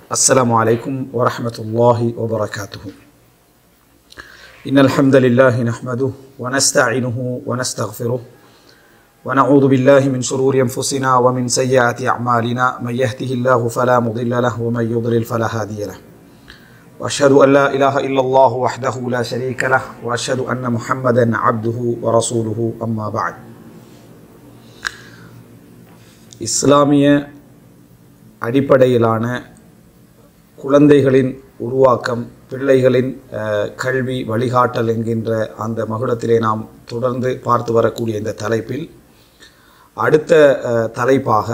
السلام عليكم ورحمة الله وبركاته إن الحمد لله نحمده ونستعينه ونستغفره ونعوذ بالله من شرور أنفسنا ومن سيئات أعمالنا من يهده الله فلا مضل له ومن يضلل فلا هادي له وأشهد أن لا إله إلا الله وحده لا شريك له وأشهد أن محمدا عبده ورسوله أما بعد இஸ்லாமிய அடிப்படையிலான குழந்தைகளின் உருவாக்கம் பிள்ளைகளின் அஹ், கல்வி வழிகாட்டல் என்கின்ற அந்த மகுடத்திலே நாம் தொடர்ந்து பார்த்து வரக்கூடிய இந்த தலைப்பில் அடுத்த அஹ், தலைப்பாக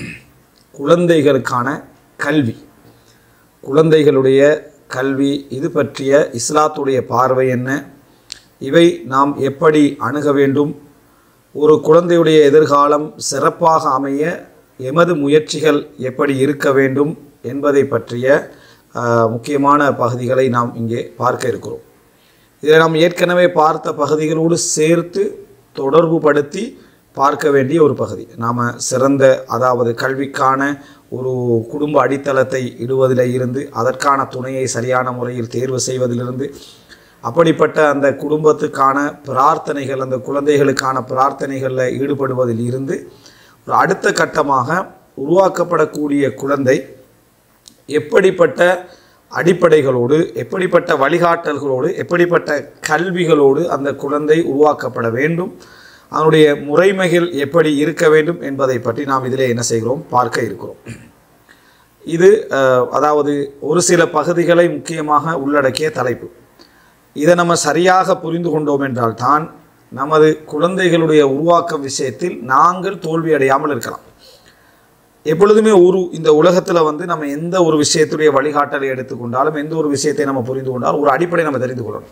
குழந்தைகளுக்கான கல்வி குழந்தைகளுடைய கல்வி இது பற்றிய இஸ்லாத்துடைய பார்வை என்ன இவை நாம் எப்படி அணுக வேண்டும் ஒரு குழந்தையுடைய எதிர்காலம் சிறப்பாக அமைய எமது முயற்சிகள் எப்படி இருக்க வேண்டும் என்பதை பற்றிய ஆஹ், முக்கியமான பகுதிகளை நாம் இங்கே பார்க்க இருக்கிறோம் இதை நாம் ஏற்கனவே பார்த்த பகுதிகளோடு சேர்த்து தொடர்புபடுத்தி பார்க்க வேண்டிய ஒரு பகுதி நாம் சிறந்த அதாவது கல்விக்கான ஒரு குடும்ப அடித்தளத்தை இடுவதில் இருந்து அதற்கான துணையை சரியான முறையில் தேர்வு செய்வதிலிருந்து அப்படிப்பட்ட அந்த குடும்பத்துக்கான பிரார்த்தனைகள் அந்த குழந்தைகளுக்கான பிரார்த்தனைகளில் ஈடுபடுவதில் இருந்து ஒரு அடுத்த கட்டமாக உருவாக்கப்படக்கூடிய குழந்தை எப்படிப்பட்ட அடிப்படைகளோடு எப்படிப்பட்ட வழிகாட்டல்களோடு எப்படிப்பட்ட கல்விகளோடு அந்த குழந்தை உருவாக்கப்பட வேண்டும் அதனுடைய முறைமைகள் எப்படி இருக்க வேண்டும் என்பதை பற்றி நாம் இதிலே என்ன செய்கிறோம் பார்க்க இருக்கிறோம் இது அஹ், அதாவது ஒரு சில பகுதிகளை முக்கியமாக உள்ளடக்கிய தலைப்பு இதை நம்ம சரியாக புரிந்து கொண்டோம் என்றால் தான் நமது குழந்தைகளுடைய உருவாக்கம் விஷயத்தில் நாங்கள் தோல்வி அடையாமல் இருக்கலாம் எப்பொழுதுமே ஒரு இந்த உலகத்தில் வந்து நம்ம எந்த ஒரு விஷயத்துடைய வழிகாட்டலை எடுத்துக்கொண்டாலும் எந்த ஒரு விஷயத்தை நம்ம புரிந்து கொண்டாலும் ஒரு அடிப்படை நம்ம தெரிந்து கொள்ளணும்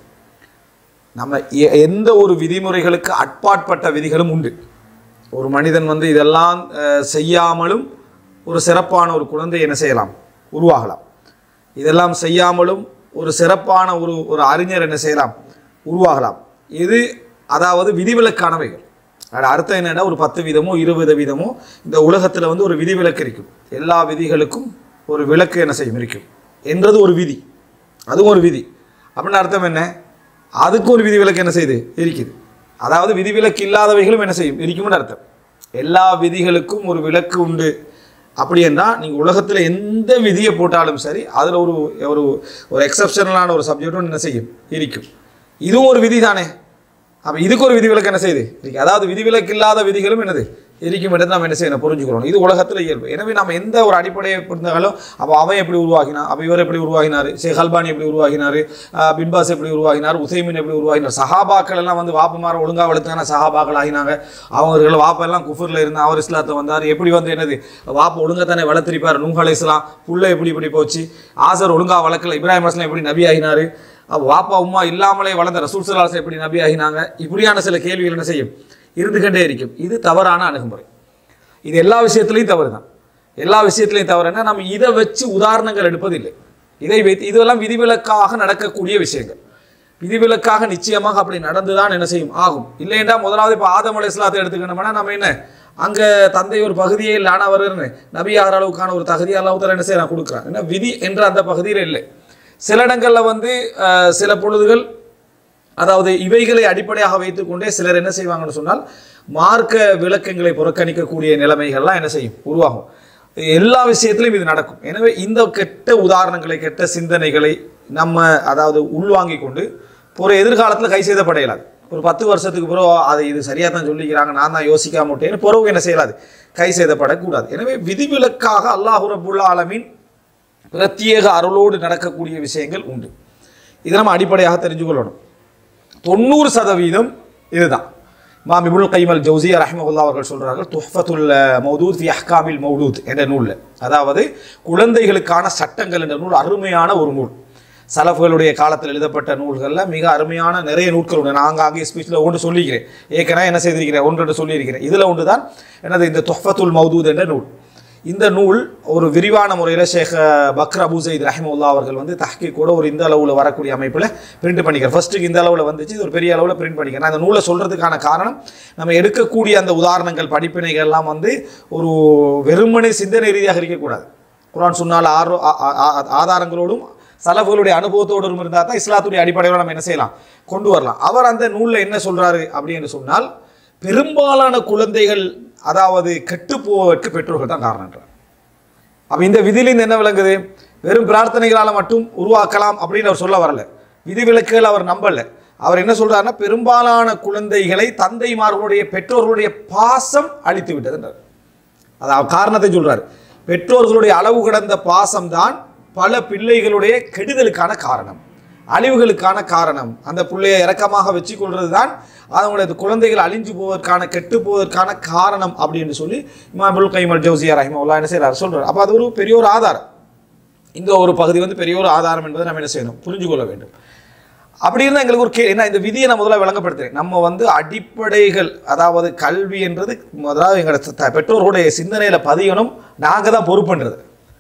நம்ம எ- எந்த ஒரு விதிமுறைகளுக்கு அட்பாட்பட்ட விதிகளும் உண்டு ஒரு மனிதன் வந்து இதெல்லாம் அஹ், செய்யாமலும் ஒரு சிறப்பான ஒரு குழந்தை என்ன செய்யலாம் உருவாகலாம் இதெல்லாம் செய்யாமலும் ஒரு சிறப்பான ஒரு ஒரு அறிஞர் என்ன செய்யலாம் உருவாகலாம் இது அதாவது விதிவிலக்கானவைகள் அது அர்த்தம் என்னன்னா ஒரு பத்து வீதமோ இருபது வீதமோ இந்த உலகத்தில் வந்து ஒரு விதிவிலக்கு இருக்கும் எல்லா விதிகளுக்கும் ஒரு விலக்கு என்ன செய்யும் இருக்கும் என்றது ஒரு விதி அதுவும் ஒரு விதி அப்படின்னு அர்த்தம் என்ன அதுக்கும் ஒரு விதிவிலக்கு என்ன செய்யுது இருக்குது அதாவது விதிவிலக்கு இல்லாதவைகளும் என்ன செய்யும் இருக்கும்னு அர்த்தம் எல்லா விதிகளுக்கும் ஒரு விலக்கு உண்டு அப்படி என்றால் நீங்கள் உலகத்தில் எந்த விதியை போட்டாலும் சரி அதில் ஒரு ஒரு ஒரு எக்ஸப்ஷனலான ஒரு சப்ஜெக்டும் என்ன செய்யும் இருக்கும் இதுவும் ஒரு விதி தானே அப்போ இதுக்கு ஒரு விதிவிலக்கு என்ன செய்யுது இருக்கு அதாவது விதிவிலக்கு இல்லாத விதிகளும் என்னது இருக்கும் என்று நம்ம என்ன செய்யணும் புரிஞ்சுக்கிறோம் இது உலகத்தில் இயல்பு எனவே நம்ம எந்த ஒரு அடிப்படையை புரிந்தாலும் அப்போ அவன் எப்படி உருவாகினா அப்போ இவர் எப்படி உருவாகினார் ஷேக் அல்பானி எப்படி உருவாகினார் ஆஹ் பின்பாஸ் எப்படி உருவாகினார் உசைமின் எப்படி உருவாகினார் சஹாபாக்கள் எல்லாம் வந்து வாப்பமார ஒழுங்கா வளர்த்தான சஹாபாக்கள் ஆகினாங்க அவர்கள் வாப்ப எல்லாம் குஃபரில் இருந்தா அவர் இஸ்லாத்தை வந்தார் எப்படி வந்து என்னது வாப்ப ஒழுங்கா தானே வளர்த்திருப்பார் நூஹ் அலைஹிஸ்ஸலாம் புள்ள எப்படி இப்படி போச்சு ஆசர் ஒழுங்கா வளர்க்கல இப்ராஹிம் அஸ்லாம் எப்படி நபி ஆகினார் அப்ப வாப்பா உம்மா இல்லாமலே வளர்ந்த ரசூல் சலாசம் எப்படி நபி ஆகினாங்க இப்படியான சில கேள்விகள் என்ன செய்யும் இருந்து கொண்டே இருக்கும் இது தவறான அணுகுமுறை இது எல்லா விஷயத்துலையும் தவறு தான் எல்லா விஷயத்துலையும் தவறுனா நம்ம இதை வச்சு உதாரணங்கள் எடுப்பதில்லை இதை வைத்து இதெல்லாம் விதிவிலக்காக நடக்கக்கூடிய விஷயங்கள் விதிவிலக்காக நிச்சயமாக அப்படி நடந்துதான் என்ன செய்யும் ஆகும் இல்லைன்றா முதலாவது இப்போ ஆதம் அலை இஸ்லாத்தை எடுத்துக்கணும்னா நம்ம என்ன அங்கே தந்தை ஒரு பகுதியே இல்லை ஆனால் அவர் நபி ஆகிற அளவுக்கான ஒரு தகுதி அல்லாஹால என்ன செய்ய கொடுக்குறான் ஏன்னா விதி என்ற அந்த பகுதியில் இல்லை சில இடங்களில் வந்து அஹ், சில பொழுதுகள் அதாவது இவைகளை அடிப்படையாக வைத்துக்கொண்டே சிலர் என்ன செய்வாங்கன்னு சொன்னால் மார்க்க விளக்கங்களை புறக்கணிக்கக்கூடிய நிலைமைகள்லாம் என்ன செய்யும் உருவாகும் எல்லா விஷயத்திலும் இது நடக்கும் எனவே இந்த கெட்ட உதாரணங்களை கெட்ட சிந்தனைகளை நம்ம அதாவது உள்வாங்கி கொண்டு ஒரு எதிர்காலத்தில் கை செய்தப்பட இயலாது ஒரு பத்து வருஷத்துக்கு பிறகு அதை இது சரியாக தான் சொல்லிக்கிறாங்க நான் தான் யோசிக்காம விட்டேன்னு பிறகு என்ன செய்யலாது கை செய்தப்படக்கூடாது எனவே விதிவிலக்காக அல்லாஹு ரபுல்லா ஆலமீன் பிரத்யேக அருளோடு நடக்கக்கூடிய விஷயங்கள் உண்டு இதை நம்ம அடிப்படையாக தெரிஞ்சு கொள்ளணும் தொண்ணூறு சதவீதம் இதுதான் இமாம் இபுல் கைமல் ஜவுசியா ரஹ்மகுல்லா அவர்கள் சொல்றார்கள் துஹ்ஃபத்துல் மௌதூத் ஃபி அஹ்காமில் மௌதூத் என்ற நூலில் அதாவது குழந்தைகளுக்கான சட்டங்கள் என்ற நூல் அருமையான ஒரு நூல் சலஃபுகளுடைய காலத்தில் எழுதப்பட்ட நூல்களில் மிக அருமையான நிறைய நூல்கள் உண்டு நான் அங்கே ஸ்பீச்சில் ஒன்று சொல்லிக்கிறேன் ஏற்கனவே என்ன செய்திருக்கிறேன் ஒன்று ரெண்டு சொல்லியிருக்கிறேன் இதில் ஒன்று தான் எனது இந்த துஹ்ஃபத்துல் மௌதூத் என்ற நூல் இந்த நூல் ஒரு விரிவான முறையில் ஷேக் பக்ர் அபு சயித் ரஹிமுல்லா அவர்கள் வந்து தஹ்கி கூட ஒரு இந்த அளவில் வரக்கூடிய அமைப்பில் பிரிண்ட் பண்ணிக்கிறேன் ஃபர்ஸ்ட்டுக்கு இந்த அளவில் வந்துச்சு இது ஒரு பெரிய அளவில் பிரிண்ட் பண்ணிக்கிறேன் நான் அந்த நூலை சொல்கிறதுக்கான காரணம் நம்ம எடுக்கக்கூடிய அந்த உதாரணங்கள் படிப்பினைகள் எல்லாம் வந்து ஒரு வெறுமனே சிந்தனை ரீதியாக இருக்கக்கூடாது குர்ஆன் சொன்னால் ஆரோ ஆ- ஆ- ஆ- ஆதாரங்களோடும் சலஃபுகளுடைய அனுபவத்தோடும் இருந்தால் தான் இஸ்லாத்துடைய அடிப்படையில் நம்ம என்ன செய்யலாம் கொண்டு வரலாம் அவர் அந்த நூலில் என்ன சொல்றாரு அப்படின்னு சொன்னால் பெரும்பாலான குழந்தைகள் அதாவது கெட்டு போவதற்கு பெற்றோர்கள் தான் காரணம்ன்றார் அப்ப இந்த விதியிலிருந்து என்ன விளங்குது வெறும் பிரார்த்தனைகளால் மட்டும் உருவாக்கலாம் அப்படின்னு அவர் சொல்ல வரல விதிவிலக்குகள் அவர் நம்பல அவர் என்ன சொல்றாருன்னா பெரும்பாலான குழந்தைகளை தந்தைமார்களுடைய பெற்றோர்களுடைய பாசம் அழித்து விட்டதுன்றார் அதாவது காரணத்தை சொல்றாரு பெற்றோர்களுடைய அளவு கடந்த பாசம்தான் பல பிள்ளைகளுடைய கெடுதலுக்கான காரணம் அழிவுகளுக்கான காரணம் அந்த பிள்ளையை இறக்கமாக வச்சு கொள்வது தான் அவங்களுடைய குழந்தைகள் அழிஞ்சு போவதற்கான கெட்டு போவதற்கான காரணம் அப்படின்னு சொல்லி இமாமுல் கைமல் ஜோசியா ரஹிமவுல்லா என்ன செய்யறாரு சொல்றாரு அப்போ அது ஒரு பெரிய ஒரு ஆதாரம் இந்த ஒரு பகுதி வந்து பெரிய ஒரு ஆதாரம் என்பதை நம்ம என்ன செய்யணும் புரிஞ்சு கொள்ள வேண்டும் அப்படி இருந்தால் எங்களுக்கு ஒரு கே என்ன இந்த விதியை நான் முதல்ல விளங்கப்படுத்துறேன் நம்ம வந்து அடிப்படைகள் அதாவது கல்வி என்றது அதாவது எங்களோட த- பெற்றோர்களுடைய சிந்தனையில பதியணும் நாங்கள் தான் பொறுப்புன்றது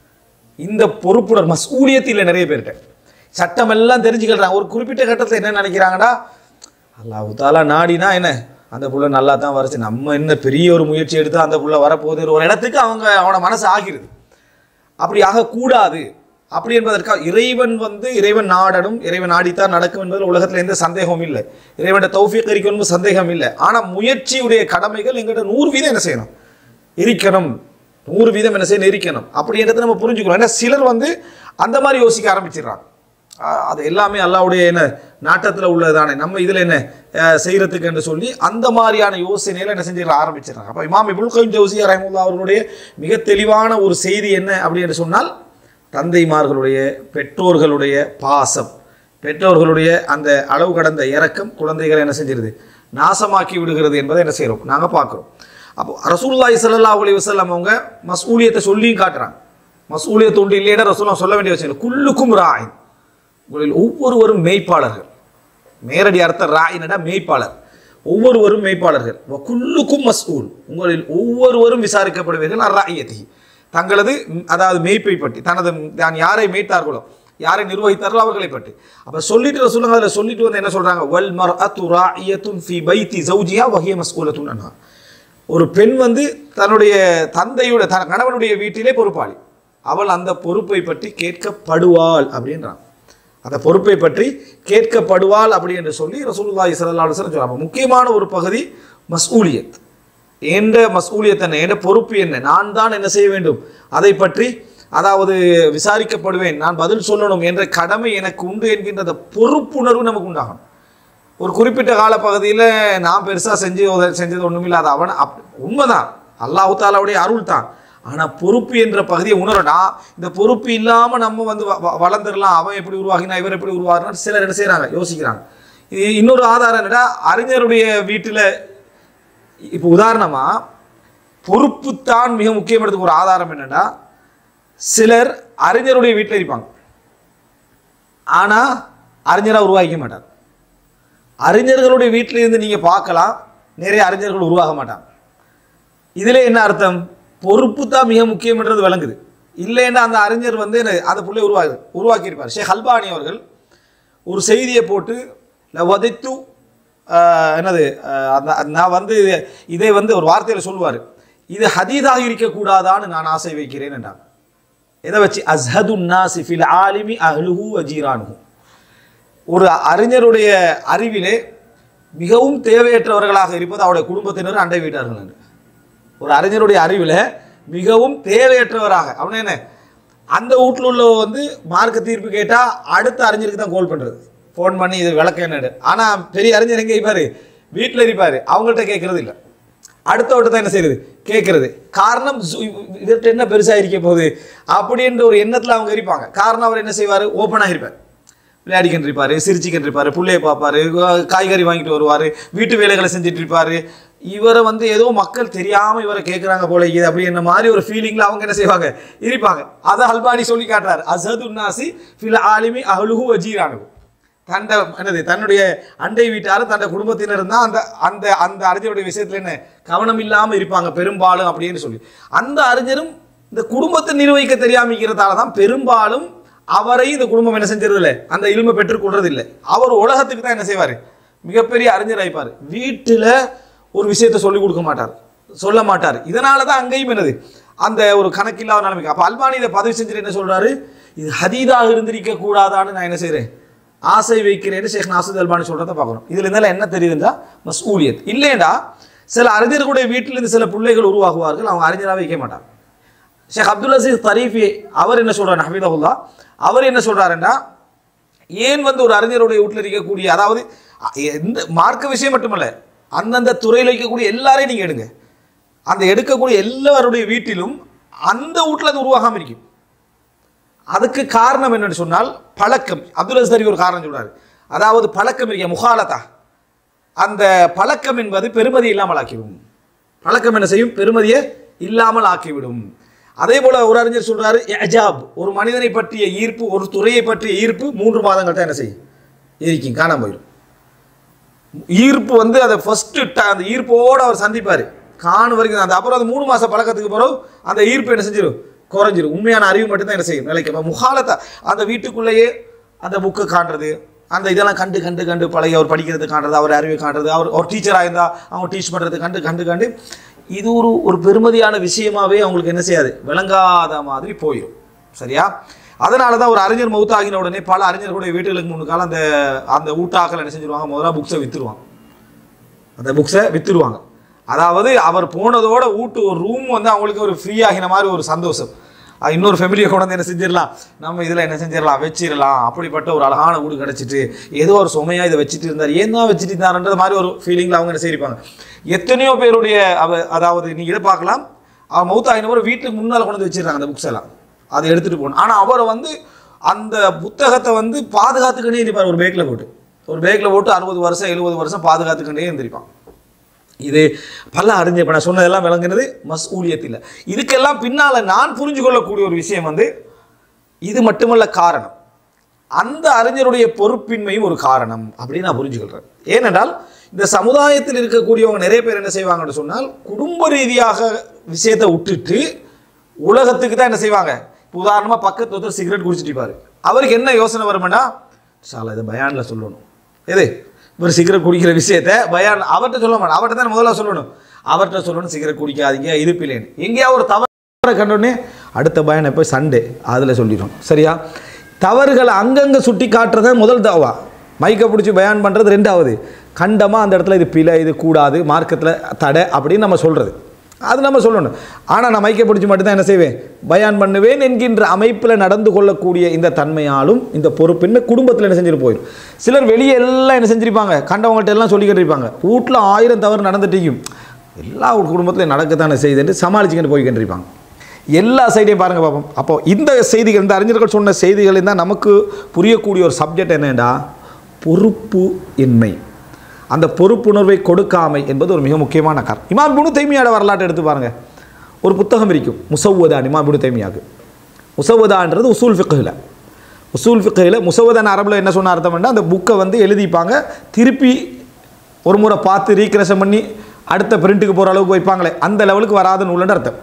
இந்த பொறுப்புணர் மசூலியத்தில் நிறைய பேர்கிட்ட சட்டம் எல்லாம் தெரிஞ்சுக்கிறாங்க ஒரு குறிப்பிட்ட கட்டத்தில் என்ன நினைக்கிறாங்கன்னா அல்லாஹ் தாலா நாடினா என்ன அந்த புள்ள நல்லா தான் வரச்சு நம்ம என்ன பெரிய ஒரு முயற்சி எடுத்து அந்த புள்ள வரப்போகுது ஒரு இடத்துக்கு அவங்க அவன மனசு ஆகிருது அப்படி ஆகக்கூடாது அப்படி என்பதற்காக இறைவன் வந்து இறைவன் நாடனும் இறைவன் நாடித்தான் நடக்கும் என்பதில் உலகத்தில் எந்த சந்தேகமும் இல்லை இறைவன் தௌஃபீக் இருக்கணும் சந்தேகம் இல்லை ஆனால் முயற்சியுடைய கடமைகள் எங்கிட்ட நூறு வீதம் என்ன செய்யணும் இருக்கணும் நூறு வீதம் என்ன செய்யணும் இருக்கணும் அப்படின்றத நம்ம புரிஞ்சுக்கிறோம் ஏன்னா சிலர் வந்து அந்த மாதிரி யோசிக்க ஆரம்பிச்சிடுறாங்க ஆஹ் அது எல்லாமே அல்லாவுடைய என்ன நாட்டத்தில் உள்ளதானே நம்ம இதில் என்ன அஹ் செய்யறதுக்கு என்று சொல்லி அந்த மாதிரியான யோசனையில என்ன செஞ்சிட ஆரம்பிச்சிடுறாங்க அப்போ இமாம் இபுல் கைம் ஜவுசி ரஹமுல்லா அவர்களுடைய மிக தெளிவான ஒரு செய்தி என்ன அப்படி என்று சொன்னால் தந்தைமார்களுடைய பெற்றோர்களுடைய பாசம் பெற்றோர்களுடைய அந்த அளவு கடந்த இறக்கம் குழந்தைகளை என்ன செஞ்சிருது நாசமாக்கி விடுகிறது என்பதை என்ன செய்கிறோம் நாங்கள் பார்க்குறோம் அப்போ ரசூலுல்லாஹி ஸல்லல்லாஹு அலைஹி வஸல்லம் அவங்க மஸ்ஊலியத்தை சொல்லியும் காட்டுறாங்க மஸ்ஊலியத் உண்டு இல்லையா ரசூலுல்லாஹ் சொல்ல வேண்டிய விஷயம் இல்லை. குல்லுக்கும் ராயின் உங்களில் ஒவ்வொருவரும் மேய்ப்பாளர்கள் நேரடி அர்த்தம் ராயினடா மேய்ப்பாளர் ஒவ்வொருவரும் மேய்ப்பாளர்கள் வ குல்லுக்கும் மஸ்ஊல் உங்களில் ஒவ்வொருவரும் விசாரிக்கப்படுவீர்கள் அராயத்தி தங்களது ம், அதாவது மேய்ப்பை பற்றி தனது தான் யாரை மேய்த்தார்களோ யாரை நிர்வகித்தார்களோ அவர்களை பற்றி அப்ப சொல்லிட்டு சொல்லுங்க அதில் சொல்லிட்டு வந்து என்ன சொல்றாங்க வல் மர்அத்து ராயியத்துன் ஃபி பைத்தி ஜௌஜிஹா வஹிய மஸ்ஊலத்துன் அன்ஹா ஒரு பெண் வந்து தன்னுடைய தந்தையுடைய தன் கணவனுடைய வீட்டிலே பொறுப்பாளி அவள் அந்த பொறுப்பை பற்றி கேட்கப்படுவாள் அப்படின்றான் அந்த பொறுப்பை பற்றி கேட்கப்படுவாள் அப்படி என்று சொல்லி ரசூலுல்லாஹி ஸல்லல்லாஹு அலைஹி வஸல்லம் சொல்றாங்க முக்கியமான ஒரு பகுதி மஸ்ஊலியத் என்ற மஸ்ஊலியத் என்ன என்ற பொறுப்பு என்ன நான் தான் என்ன செய்ய வேண்டும் அதை பற்றி அதாவது விசாரிக்கப்படுவேன் நான் பதில் சொல்லணும் என்ற கடமை எனக்கு உண்டு என்கின்ற அந்த பொறுப்புணர்வு நமக்கு உண்டாகணும் ஒரு குறிப்பிட்ட கால பகுதியில் நான் பெருசாக செஞ்சு உத- செஞ்சது ஒன்றுமில்ல அது அவன் அப் உண்மைதான் அல்லாஹு தாலாவுடைய அருள் தான் ஆனால் பொறுப்பு என்ற பகுதியை உணரனா இந்த பொறுப்பு இல்லாமல் நம்ம வந்து வ- வ- வளர்ந்துடலாம் அவன் எப்படி உருவாகினா இவர் எப்படி உருவாகினா சிலர் என்ன செய்கிறாங்க யோசிக்கிறாங்க இது இன்னொரு ஆதாரம் என்னடா அறிஞருடைய வீட்டில் இப்போ உதாரணமாக பொறுப்புத்தான் மிக முக்கியமானதுக்கு ஒரு ஆதாரம் என்னன்னா சிலர் அறிஞருடைய வீட்டில் இருப்பாங்க ஆனால் அறிஞராக உருவாக்கிக்க மாட்டார் அறிஞர்களுடைய வீட்டில் இருந்து நீங்கள் பார்க்கலாம் நிறைய அறிஞர்கள் உருவாக மாட்டாங்க இதில் என்ன அர்த்தம் பொறுப்பு தான் மிக முக்கியம்ன்றது விளங்குது இல்லைன்னா அந்த அறிஞர் வந்து என்ன- அந்த பிள்ளை உருவாகு உருவாக்கியிருப்பார் ஷேக் அல்பானி அவர்கள் ஒரு செய்தியை போட்டு வதைத்து என்னது ஆஹ், அந்த அந்த நான் வந்து இதை வந்து ஒரு வார்த்தையில் சொல்லுவார் இது ஹதீதாக இருக்கக்கூடாதான்னு நான் ஆசை வைக்கிறேன் என்றார் எதை வச்சு அஸ்ஹது நாசி ஃபில் ஆலிமி அஹ்லுஹு அஜீரானுஹு ஒரு அறிஞருடைய அறிவிலே மிகவும் தேவையற்றவர்களாக இருப்பது அவருடைய குடும்பத்தினர் அண்டை வீட்டார்கள் என்று ஒரு அறிஞருடைய அறிவில் மிகவும் தேவையற்றவராக அவன் என்ன அந்த வீட்டில் உள்ள வந்து மார்க்க தீர்ப்பு கேட்டால் அடுத்த அறிஞருக்கு தான் கால் பண்ணுறது ஃபோன் பண்ணி இது விளக்க என்னடு ஆனால் பெரிய அறிஞர் எங்கே இருப்பார் வீட்டில் இருப்பார் அவங்கள்ட்ட கேட்கறது இல்லை அடுத்தவட்ட தான் என்ன செய்யறது கேட்கறது காரணம் சு- இதற்கு என்ன பெருசாக இருக்க போகுது அப்படின்ற ஒரு எண்ணத்தில் அவங்க இருப்பாங்க காரணம் அவர் என்ன செய்வார் ஓப்பனாக இருப்பார் விளையாடிக்கிட்டு இருப்பார் சிரிச்சுக்கிட்டு இருப்பார் பிள்ளைய பார்ப்பாரு காய்கறி வாங்கிட்டு வருவார் வீட்டு வேலைகளை செஞ்சுட்டு இருப்பார் இவரை வந்து ஏதோ மக்கள் தெரியாமல் இவரை கேட்குறாங்க போல இது அப்படின்ற மாதிரி ஒரு ஃபீலிங்கில் அவங்க என்ன செய்வாங்க இருப்பாங்க அதை அல்பானி சொல்லி காட்டுறாரு அசது நாசி ஃபில் ஆலிமி அஹ்லுஹு வஜீரானு தண்ட என்னது தன்னுடைய அண்டை வீட்டார் தன்னுடைய குடும்பத்தினர் தான் அந்த அந்த அந்த அறிஞருடைய விஷயத்துல என்ன கவனம் இல்லாமல் இருப்பாங்க பெரும்பாலும் அப்படின்னு சொல்லி அந்த அறிஞரும் இந்த குடும்பத்தை நிர்வகிக்க தெரியாம இருக்கிறதால தான் பெரும்பாலும் அவரை இந்த குடும்பம் என்ன செஞ்சது இல்லை அந்த இல்மை பெற்றுக்கொள்றது இல்லை அவர் உலகத்துக்கு தான் என்ன செய்வார் மிகப்பெரிய அறிஞர் ஆயிப்பார் வீட்டில் ஒரு விஷயத்தை சொல்லிக் கொடுக்க மாட்டார் சொல்ல மாட்டார் இதனால தான் அங்கேயும் என்னது அந்த ஒரு கணக்கில்லாத நிலைமைக்கு அப்போ அல்பானி இதை பதிவு செஞ்சுட்டு என்ன சொல்றாரு இது ஹதீதாக இருந்திருக்க கூடாதான்னு நான் என்ன செய்கிறேன் ஆசை வைக்கிறேன்னு ஷேக் நாசத் அல்பானி சொல்கிறத பார்க்குறோம் இதில் இருந்தாலும் என்ன தெரியுதுன்றா மஸ்ஊலியத் இல்லைண்டா சில அறிஞர்களுடைய வீட்டிலிருந்து சில பிள்ளைகள் உருவாகுவார்கள் அவங்க அறிஞராக வைக்க மாட்டாங்க ஷேக் அப்துல் அசீஸ் தரீஃபி அவர் என்ன சொல்றாரு ஹபீதகுல்லா அவர் என்ன சொல்றாருன்னா ஏன் வந்து ஒரு அறிஞருடைய வீட்டில் இருக்கக்கூடிய அதாவது அ, எந்த மார்க்க விஷயம் மட்டுமல்ல அந்தந்த துறையில் இருக்கக்கூடிய எல்லாரையும் நீங்கள் எடுங்க அந்த எடுக்கக்கூடிய எல்லாருடைய வீட்டிலும் அந்த வீட்டில் அது உருவாகாமல் இருக்கும் அதுக்கு காரணம் என்னன்னு சொன்னால் பழக்கம் அப்துல் அஸ்தரி ஒரு காரணம் சொல்றாரு அதாவது பழக்கம் இருக்க முகாலதா அந்த பழக்கம் என்பது பெருமதி இல்லாமல் ஆக்கிவிடும் பழக்கம் என்ன செய்யும் பெருமதியை இல்லாமல் ஆக்கிவிடும் அதே போல ஒரு அறிஞர் சொல்றாரு அஜாப் ஒரு மனிதனை பற்றிய ஈர்ப்பு ஒரு துறையை பற்றிய ஈர்ப்பு மூன்று மாதங்கள் தான் என்ன செய்யும் இருக்கும் காணாம போயிடும் ஈர்ப்பு வந்து அதை ஃபர்ஸ்ட் அந்த ஈர்ப்போடு அவர் சந்திப்பார் காணும் வரைக்கும் அந்த அப்புறம் அந்த மூணு மாசம் பழக்கத்துக்கு பிறகு அந்த ஈர்ப்பு என்ன செஞ்சிடும் குறைஞ்சிரும் உண்மையான அறிவு மட்டும்தான் என்ன செய்யும் நிலைக்கும் அப்ப முகாலத்தை அந்த வீட்டுக்குள்ளேயே அந்த புக்கு காட்டுறது அந்த இதெல்லாம் கண்டு கண்டு கண்டு பழகி அவர் படிக்கிறது காட்டுறது அவர் அறிவை காட்டுறது அவர் ஒரு டீச்சராக இருந்தால் அவங்க டீச் பண்ணுறது கண்டு கண்டு கண்டு இது ஒரு ஒரு பெருமதியான விஷயமாவே அவங்களுக்கு என்ன செய்யாது விளங்காத மாதிரி போயிடும் சரியா அதனால தான் ஒரு அறிஞர் மௌத்தாகின உடனே பல அறிஞர்களுடைய வீட்டுகளுக்கு முன்னுக்கால அந்த அந்த ஊட்டாக்கள் என்ன செஞ்சிருவாங்க முதல்ல புக்ஸை வித்துருவாங்க அந்த புக்ஸை வித்துருவாங்க அதாவது அவர் போனதோட வீட்டு ஒரு ரூம் வந்து அவங்களுக்கு ஒரு ஃப்ரீ ஆகின மாதிரி ஒரு சந்தோஷம் அது இன்னொரு ஃபேமிலியை கொண்டு வந்து என்ன செஞ்சிடலாம் நம்ம இதில் என்ன செஞ்சிடலாம் வச்சிடலாம் அப்படிப்பட்ட ஒரு அழகான வீடு கிடச்சிட்டு ஏதோ ஒரு சுமையாக இதை வச்சுட்டு இருந்தார் ஏன் தான் வச்சுட்டு இருந்தாருன்றது மாதிரி ஒரு ஃபீலிங்கில் அவங்க என்ன செய்யிருப்பாங்க எத்தனையோ பேருடைய அவ அதாவது நீங்கள் இதை பார்க்கலாம் அவர் மௌத்தாகின ஒரு வீட்டுக்கு முன்னால் கொண்டு வந்து வச்சிடுறாங்க அந்த புக்ஸ் எல்லாம் அதை எடுத்துகிட்டு போகணும் ஆனால் அவரை வந்து அந்த புத்தகத்தை வந்து பாதுகாத்துக்கிட்டே இருப்பார் ஒரு பேக்கில் போட்டு ஒரு பேக்கில் போட்டு அறுபது வருஷம் எழுபது வருஷம் பாதுகாத்துக்கிட்டே இருந்திருப்பான் இது பல அறிஞர் இப்போ நான் சொன்னதெல்லாம் விளங்குனது மஸ்ஊலியத்தில் இதுக்கெல்லாம் பின்னால் நான் புரிஞ்சு கொள்ளக்கூடிய ஒரு விஷயம் வந்து இது மட்டுமல்ல காரணம் அந்த அறிஞருடைய பொறுப்பின்மையும் ஒரு காரணம் அப்படின்னு நான் புரிஞ்சுக்கொள்கிறேன் ஏனென்றால் இந்த சமுதாயத்தில் இருக்கக்கூடியவங்க நிறைய பேர் என்ன செய்வாங்கன்னு சொன்னால் குடும்ப ரீதியாக விஷயத்தை விட்டுட்டு உலகத்துக்கு தான் என்ன செய்வாங்க இப்போ உதாரணமாக பக்கத்து ஒருத்தர் சிகரெட் குடிச்சிட்டு இருப்பாரு அவருக்கு என்ன யோசனை வருமானா சால இதை பயானில் சொல்லணும் எது இவர் சிகரெட் குடிக்கிற விஷயத்த பயான் அவர்கிட்ட சொல்ல மாட்டேன் அவர்கிட்ட தான் முதல்ல சொல்லணும் அவர்கிட்ட சொல்லணும் சிகரெட் குடிக்காதீங்க இருப்பில்லேன்னு எங்கேயாவது ஒரு தவறை கண்டோடனே அடுத்த பயான் எப்போ சண்டே அதில் சொல்லிடும் சரியா தவறுகளை அங்கங்கே சுட்டி காட்டுறத முதல் தாவா மைக்கை பிடிச்சி பயான் பண்ணுறது ரெண்டாவது கண்டமாக அந்த இடத்துல இது பிழை இது கூடாது மார்க்கத்தில் தடை அப்படின்னு நம்ம சொல்கிறது அது நம்ம சொல்லணும் ஆனால் நான் மைக்கை பிடிச்சி மட்டும்தான் என்ன செய்வேன் பயான் பண்ணுவேன் என்கின்ற அமைப்பில் நடந்து கொள்ளக்கூடிய இந்த தன்மையாலும் இந்த பொறுப்பின்மை குடும்பத்தில் என்ன செஞ்சுட்டு போயிடும் சிலர் வெளியே எல்லாம் என்ன செஞ்சிருப்பாங்க கண்டவங்கள்ட்ட எல்லாம் சொல்லிக்கிட்டு இருப்பாங்க வீட்டில் ஆயிரம் தவறு நடந்துட்டையும் எல்லா குடும்பத்திலையும் நடக்கத்தானே செய்துன்னு சமாளிச்சுக்கிட்டு போய்கிட்டு இருப்பாங்க எல்லா சைடையும் பாருங்க பார்ப்போம் அப்போ இந்த செய்திகள் இந்த அறிஞர்கள் சொன்ன செய்திகள் தான் நமக்கு புரியக்கூடிய ஒரு சப்ஜெக்ட் என்னடா பொறுப்பு இன்மை அந்த பொறுப்புணர்வை கொடுக்காமை என்பது ஒரு மிக முக்கியமான காரணம் இமாம் புனு தைமியாட வரலாற்றை எடுத்து பாருங்க ஒரு புத்தகம் இருக்கும் முசவ்வதான் இமாம் புனு தைமியாக்கு முசவ்வதான்றது உசூல் ஃபிக்கில் உசூல் ஃபிக்கில் முசவதான் அரபில் என்ன சொன்ன அர்த்தம்னா அந்த புக்கை வந்து எழுதிப்பாங்க திருப்பி ஒரு முறை பார்த்து ரீக்ரெஷன் பண்ணி அடுத்த பிரிண்ட்டுக்கு போகிற அளவுக்கு வைப்பாங்களே அந்த லெவலுக்கு வராத நூலுன்னு அர்த்தம்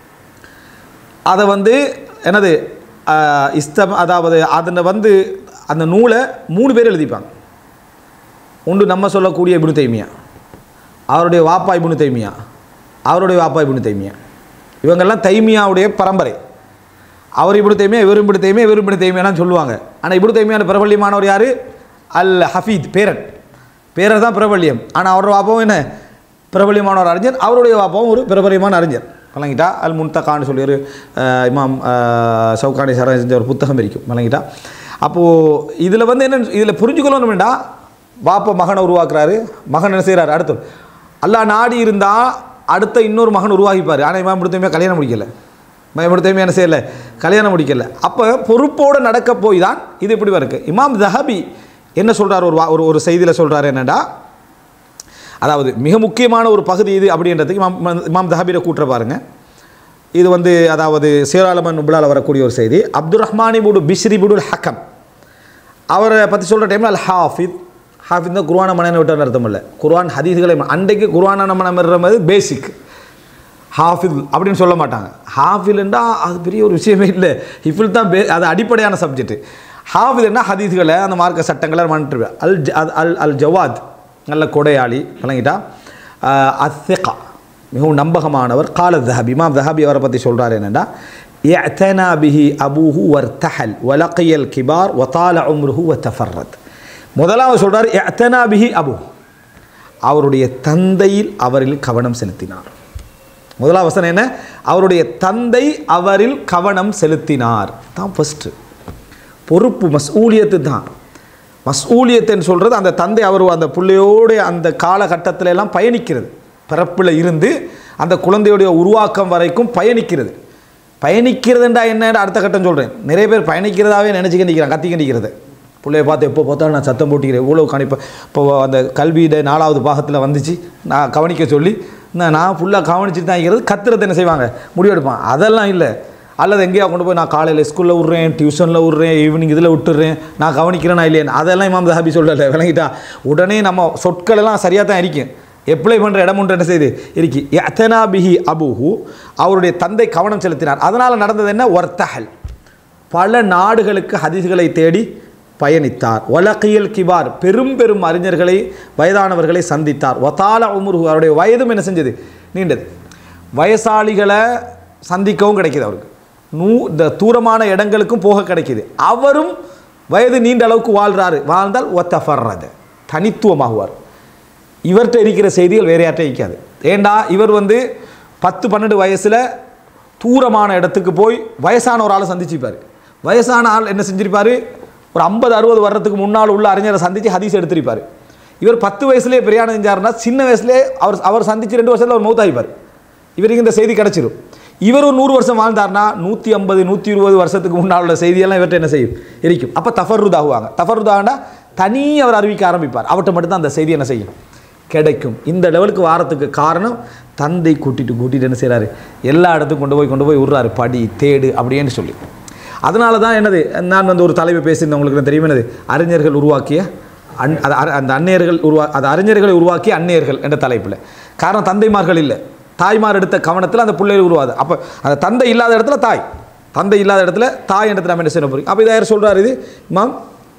அதை வந்து என்னது ஆஹ், இஸ்தம் அதாவது அதில் வந்து அந்த நூலை மூணு பேர் எழுதிப்பாங்க உண்டு நம்ம சொல்லக்கூடிய இப்னு தைமியா அவருடைய வாப்பா இப்னு தைமியா அவருடைய வாப்பா இப்னு தைமியா இவங்கெல்லாம் தைமியாவுடைய பரம்பரை அவர் இப்படி தைமியா இவர் இப்படி தைமியா இவர் இப்படி தைமியான்னு சொல்லுவாங்க ஆனால் இப்படி தைமியான பிரபல்யமானவர் யார் அல் ஹஃபீத் பேரன் பேரர் தான் பிரபல்யம் ஆனால் அவரோட வாப்பாவும் என்ன பிரபல்யமான ஒரு அறிஞர் அவருடைய வாப்பாவும் ஒரு பிரபல்யமான அறிஞர் வழங்கிட்டா அல் முன்தகான்னு சொல்லி ஒரு அஹ், இமாம் அஹ், சவுகானி சாரா செஞ்ச ஒரு புத்தகம் இருக்கும் வழங்கிட்டா அப்போது இதில் வந்து என்ன இதில் புரிஞ்சுக்கணும் வேண்டாம் வாப்பா மகனை உருவாக்குறாரு மகன் என்ன செய்கிறாரு அடுத்து அல்லாஹ் நாடி இருந்தால் அடுத்த இன்னொரு மகன் உருவாகிப்பார் ஆனால் இமாம் முடித்தமே கல்யாணம் முடிக்கலை இமாம் முடித்தமே என்ன செய்யலை கல்யாணம் முடிக்கல அப்போ பொறுப்போடு நடக்க போய் தான் இது இப்படி இருக்கு இமாம் தஹபி என்ன சொல்றார் ஒரு வா- ஒரு ஒரு செய்தியில் சொல்றாரு என்னடா அதாவது மிக முக்கியமான ஒரு பகுதி இது அப்படின்றதுக்கு இமாம் இமாம் தஹபீரை கூட்டுற பாருங்க இது வந்து அதாவது சேராலமன் நுபுலால் வரக்கூடிய ஒரு செய்தி அப்துல் ரஹ்மானி புடு பிஸ்ரி புடுல் ஹக்கம் அவரை பற்றி சொல்கிற டைமில் அல் ஹாஃபித் ஹாஃபித் தான் குர்ஆனை மனனை விட்டு அர்த்தம் இல்லை குர்ஆன் ஹதீஸ்களை அன்றைக்கு குர்ஆனை நம்ம நம்புறது பேசிக் ஹாஃபில் அப்படின்னு சொல்ல மாட்டாங்க ஹாஃபில்ன்றா அது பெரிய ஒரு விஷயமே இல்லை ஹிஃபில் தான் பே அது அடிப்படையான சப்ஜெக்ட் ஹாஃபில்னா ஹதீஸ்களை அந்த மார்க்க சட்டங்களை மன்னிட்டு அல் ஜ- அது அல் அல் ஜவாத் நல்ல கொடையாளி வழங்கிட்டா அத்திகா மிகவும் நம்பகமானவர் கால தஹபி இமாம் தஹபி அவரை பற்றி சொல்கிறார் என்னென்னா اعتنى به أبوه وارتحل ولقي الكبار وطال عمره وتفرد முதலாவது சொல்றார் اعتنى به أبوه அவருடைய தந்தையில் அவரில் கவனம் செலுத்தினார் முதலாவது வசனம் என்ன அவருடைய தந்தை அவரில் கவனம் செலுத்தினார் தான் ஃபஸ்ட்டு பொறுப்பு மஸ்ஊலியத்து தான் மஸ்ஊலியத்துன்னு சொல்கிறது அந்த தந்தை அவர் அந்த பிள்ளையோட அந்த காலகட்டத்தில எல்லாம் பயணிக்கிறது பிறப்பில் இருந்து அந்த குழந்தையுடைய உருவாக்கம் வரைக்கும் பயணிக்கிறது பயணிக்கிறதுண்டா என்னடா அடுத்த கட்டம் சொல்கிறேன் நிறைய பேர் பயணிக்கிறதாவே நினச்சிக்க நிற்கிறான் கத்திக்க நிற்கிறது பிள்ளைய பார்த்து எப்போ பார்த்தாலும் நான் சத்தம் போட்டிக்கிறேன் இவ்வளோ கணிப்பேன் இப்போ அந்த கல்வியிட நாலாவது பாகத்தில் வந்துச்சு நான் கவனிக்க சொல்லி நான் நான் ஃபுல்லாக கவனிச்சுட்டு தான் இருக்கிறது கத்துறது என்ன செய்வாங்க முடிவெடுப்பான் அதெல்லாம் இல்லை அல்லது எங்கேயா கொண்டு போய் நான் காலையில் ஸ்கூலில் விட்றேன் டியூஷனில் விட்றேன் ஈவினிங் இதில் விட்டுறேன் நான் கவனிக்கிறேனா இல்லையா அதெல்லாம் இமாம் தஹாபி சொல்லலை விளங்கிட்டா உடனே நம்ம சொற்கள் எல்லாம் சரியாக தான் இருக்கும் எப்ளை பண்ணுற இடம் ஒன்று என்ன செய்யுது இருக்கு எத்தனா பிஹி அபுஹு அவருடைய தந்தை கவனம் செலுத்தினார் அதனால் நடந்தது என்ன ஒர்த்தஹல் பல நாடுகளுக்கு ஹதீஸ்களை தேடி பயணித்தார் வலக்கியல் கிபார் பெரும் பெரும் அறிஞர்களை வயதானவர்களை சந்தித்தார் ஒத்தால உமுரு அவருடைய வயதும் என்ன செஞ்சது நீண்டது வயசாளிகளை சந்திக்கவும் கிடைக்குது அவருக்கு நூ இந்த தூரமான இடங்களுக்கும் போக கிடைக்குது அவரும் வயது நீண்ட அளவுக்கு வாழ்றாரு வாழ்ந்தால் ஒத்தஃபர்றது தனித்துவமாகுவார் இவர்கிட்ட இருக்கிற செய்திகள் வேறு யார்கிட்ட இருக்காது ஏண்டா இவர் வந்து பத்து பன்னெண்டு வயசில் தூரமான இடத்துக்கு போய் வயசான ஒரு ஆளை சந்திச்சுப்பார் வயசான ஆள் என்ன செஞ்சிருப்பார் ஒரு ஐம்பது அறுபது வர்றதுக்கு முன்னால் உள்ள அறிஞரை சந்தித்து ஹதீஸ் எடுத்திருப்பார் இவர் பத்து வயசுலேயே பிரயாணம் செஞ்சாருன்னா சின்ன வயசுலேயே அவர் அவர் சந்திச்சு ரெண்டு வருஷத்தில் அவர் மௌத்தாகிப்பார் இவருக்கு இந்த செய்தி கிடச்சிரும் இவர் ஒரு நூறு வருஷம் வாழ்ந்தார்னா நூற்றி ஐம்பது நூற்றி இருபது வருஷத்துக்கு முன்னால் உள்ள செய்தியெல்லாம் இவர்கிட்ட என்ன செய்யும் இருக்கும் அப்போ தஃபர்ருத் ஆகுவாங்க தஃபர்ருத் ஆகண்டா தனி அவர் அறிவிக்க ஆரம்பிப்பார் அவர்கிட்ட மட்டும்தான் அந்த செய்தி என்ன செய்யும் கிடைக்கும் இந்த லெவலுக்கு வாரத்துக்கு காரணம் தந்தை கூட்டிட்டு கூட்டிட்டு என்ன செய்கிறாரு எல்லா இடத்துக்கும் கொண்டு போய் கொண்டு போய் விட்றாரு படி தேடு அப்படின்னு சொல்லி அதனால தான் என்னது நான் வந்து ஒரு தலைமை பேசியிருந்தேன் உங்களுக்கு தெரியும் என்னது அறிஞர்கள் உருவாக்கிய அன் அது அர- அந்த அந்நியர்கள் உருவா அது அறிஞர்களை உருவாக்கிய அந்நியர்கள் என்ற தலைப்பில் காரணம் தந்தைமார்கள் இல்லை தாய்மார் எடுத்த கவனத்தில் அந்த பிள்ளைகள் உருவாது அப்போ அந்த தந்தை இல்லாத இடத்துல தாய் தந்தை இல்லாத இடத்துல தாய் இடத்துல நம்ம என்ன செய்ய போகிறோம் அப்போ இதை யார் சொல்கிறார் இது இமாம்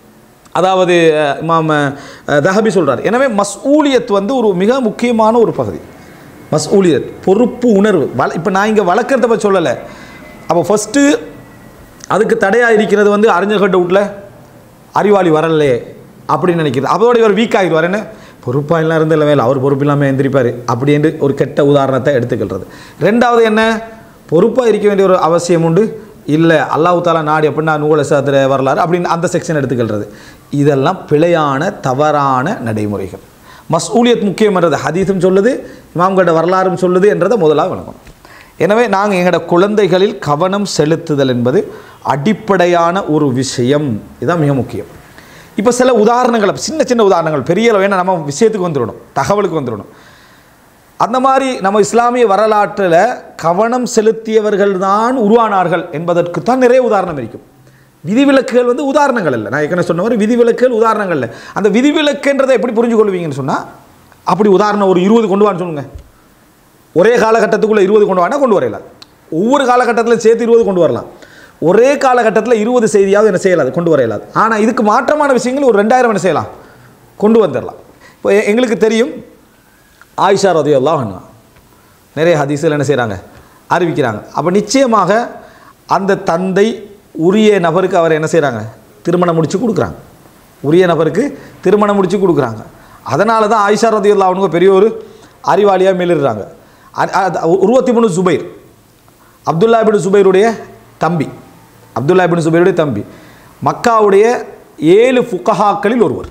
அதாவது அஹ், இமாம் அஹ், தஹபி சொல்றார் எனவே மஸ்ஊலியத் வந்து ஒரு மிக முக்கியமான ஒரு பகுதி மஸ்ஊலியத் பொறுப்பு உணர்வு வள இப்போ நான் இங்கே வளர்க்குறத பற்றி சொல்லலை அப்போ ஃபஸ்ட்டு அதுக்கு தடையாக இருக்கிறது வந்து அறிஞர்கள்ட்ட வீட்டில் அறிவாளி வரலையே அப்படின்னு நினைக்கிறது அதோட இவர் வீக் ஆகிடுவார் என்ன பொறுப்பாக எல்லாம் இருந்து இல்லை வேலை அவர் பொறுப்பு இல்லாமல் எந்திரிப்பார் அப்படின்னு ஒரு கெட்ட உதாரணத்தை எடுத்துக்கிறது ரெண்டாவது என்ன பொறுப்பாக இருக்க வேண்டிய ஒரு அவசியம் உண்டு இல்லை அல்லாஹ் தாலா நாடு எப்படின்னா நூல சாத்திர வரலாறு அப்படின்னு அந்த செக்ஷன் எடுத்துக்கிறது இதெல்லாம் பிழையான தவறான நடைமுறைகள் மஸ்ஊலியத் முக்கியம்ன்றது ஹதீஸும் சொல்லுது இமாம்களோட வரலாறும் சொல்லுது என்றதை முதலாக விளக்கணும் எனவே நாங்கள் எங்களோட குழந்தைகளில் கவனம் செலுத்துதல் என்பது அடிப்படையான ஒரு விஷயம் இதுதான் மிக முக்கியம் இப்போ சில உதாரணங்களை சின்ன சின்ன உதாரணங்கள் பெரிய அளவு ஏன்னா நம்ம விஷயத்துக்கு வந்துடணும் தகவலுக்கு வந்துடணும் அந்த மாதிரி நம்ம இஸ்லாமிய வரலாற்றில் கவனம் செலுத்தியவர்கள் தான் உருவானார்கள் என்பதற்கு தான் நிறைய உதாரணம் இருக்கும் விதிவிலக்குகள் வந்து உதாரணங்கள் இல்லை நான் ஏற்கனவே சொன்ன மாதிரி விதிவிலக்குகள் உதாரணங்கள் இல்லை அந்த விதிவிலக்குன்றதை எப்படி புரிஞ்சு கொள்வீங்கன்னு சொன்னால் அப்படி உதாரணம் ஒரு இருபது கொண்டு வான்னு சொல்லுங்க ஒரே காலகட்டத்துக்குள்ளே இருபது கொண்டு வானா கொண்டு வரையலாம் ஒவ்வொரு காலகட்டத்தில் சேர்த்து இருபது கொண்டு வரலாம் ஒரே காலகட்டத்தில் இருபது செய்தியாவது என்ன செய்யலாது கொண்டு வர இயலாது ஆனால் இதுக்கு மாற்றமான விஷயங்கள் ஒரு ரெண்டாயிரம் என்ன செய்யலாம் கொண்டு வந்துடலாம் இப்போ எ- எங்களுக்கு தெரியும் ஆயிஷா ரதியல்லாஹ் அன்ஹா நிறைய ஹதீஸில் என்ன செய்கிறாங்க அறிவிக்கிறாங்க அப்போ நிச்சயமாக அந்த தந்தை உரிய நபருக்கு அவர் என்ன செய்கிறாங்க திருமணம் முடித்து கொடுக்குறாங்க உரிய நபருக்கு திருமணம் முடித்து கொடுக்குறாங்க அதனால தான் ஆயிஷா ரதியுல்லா அவனுங்க பெரிய ஒரு அறிவாளியாக மிளிடுறாங்க உருவத்தி மூணு சுபைர் அப்துல்லா இபின் சுபைருடைய தம்பி அப்துல்லா இபின் சுபைருடைய தம்பி மக்காவுடைய ஏழு ஃபுகஹாக்களில் ஒருவர்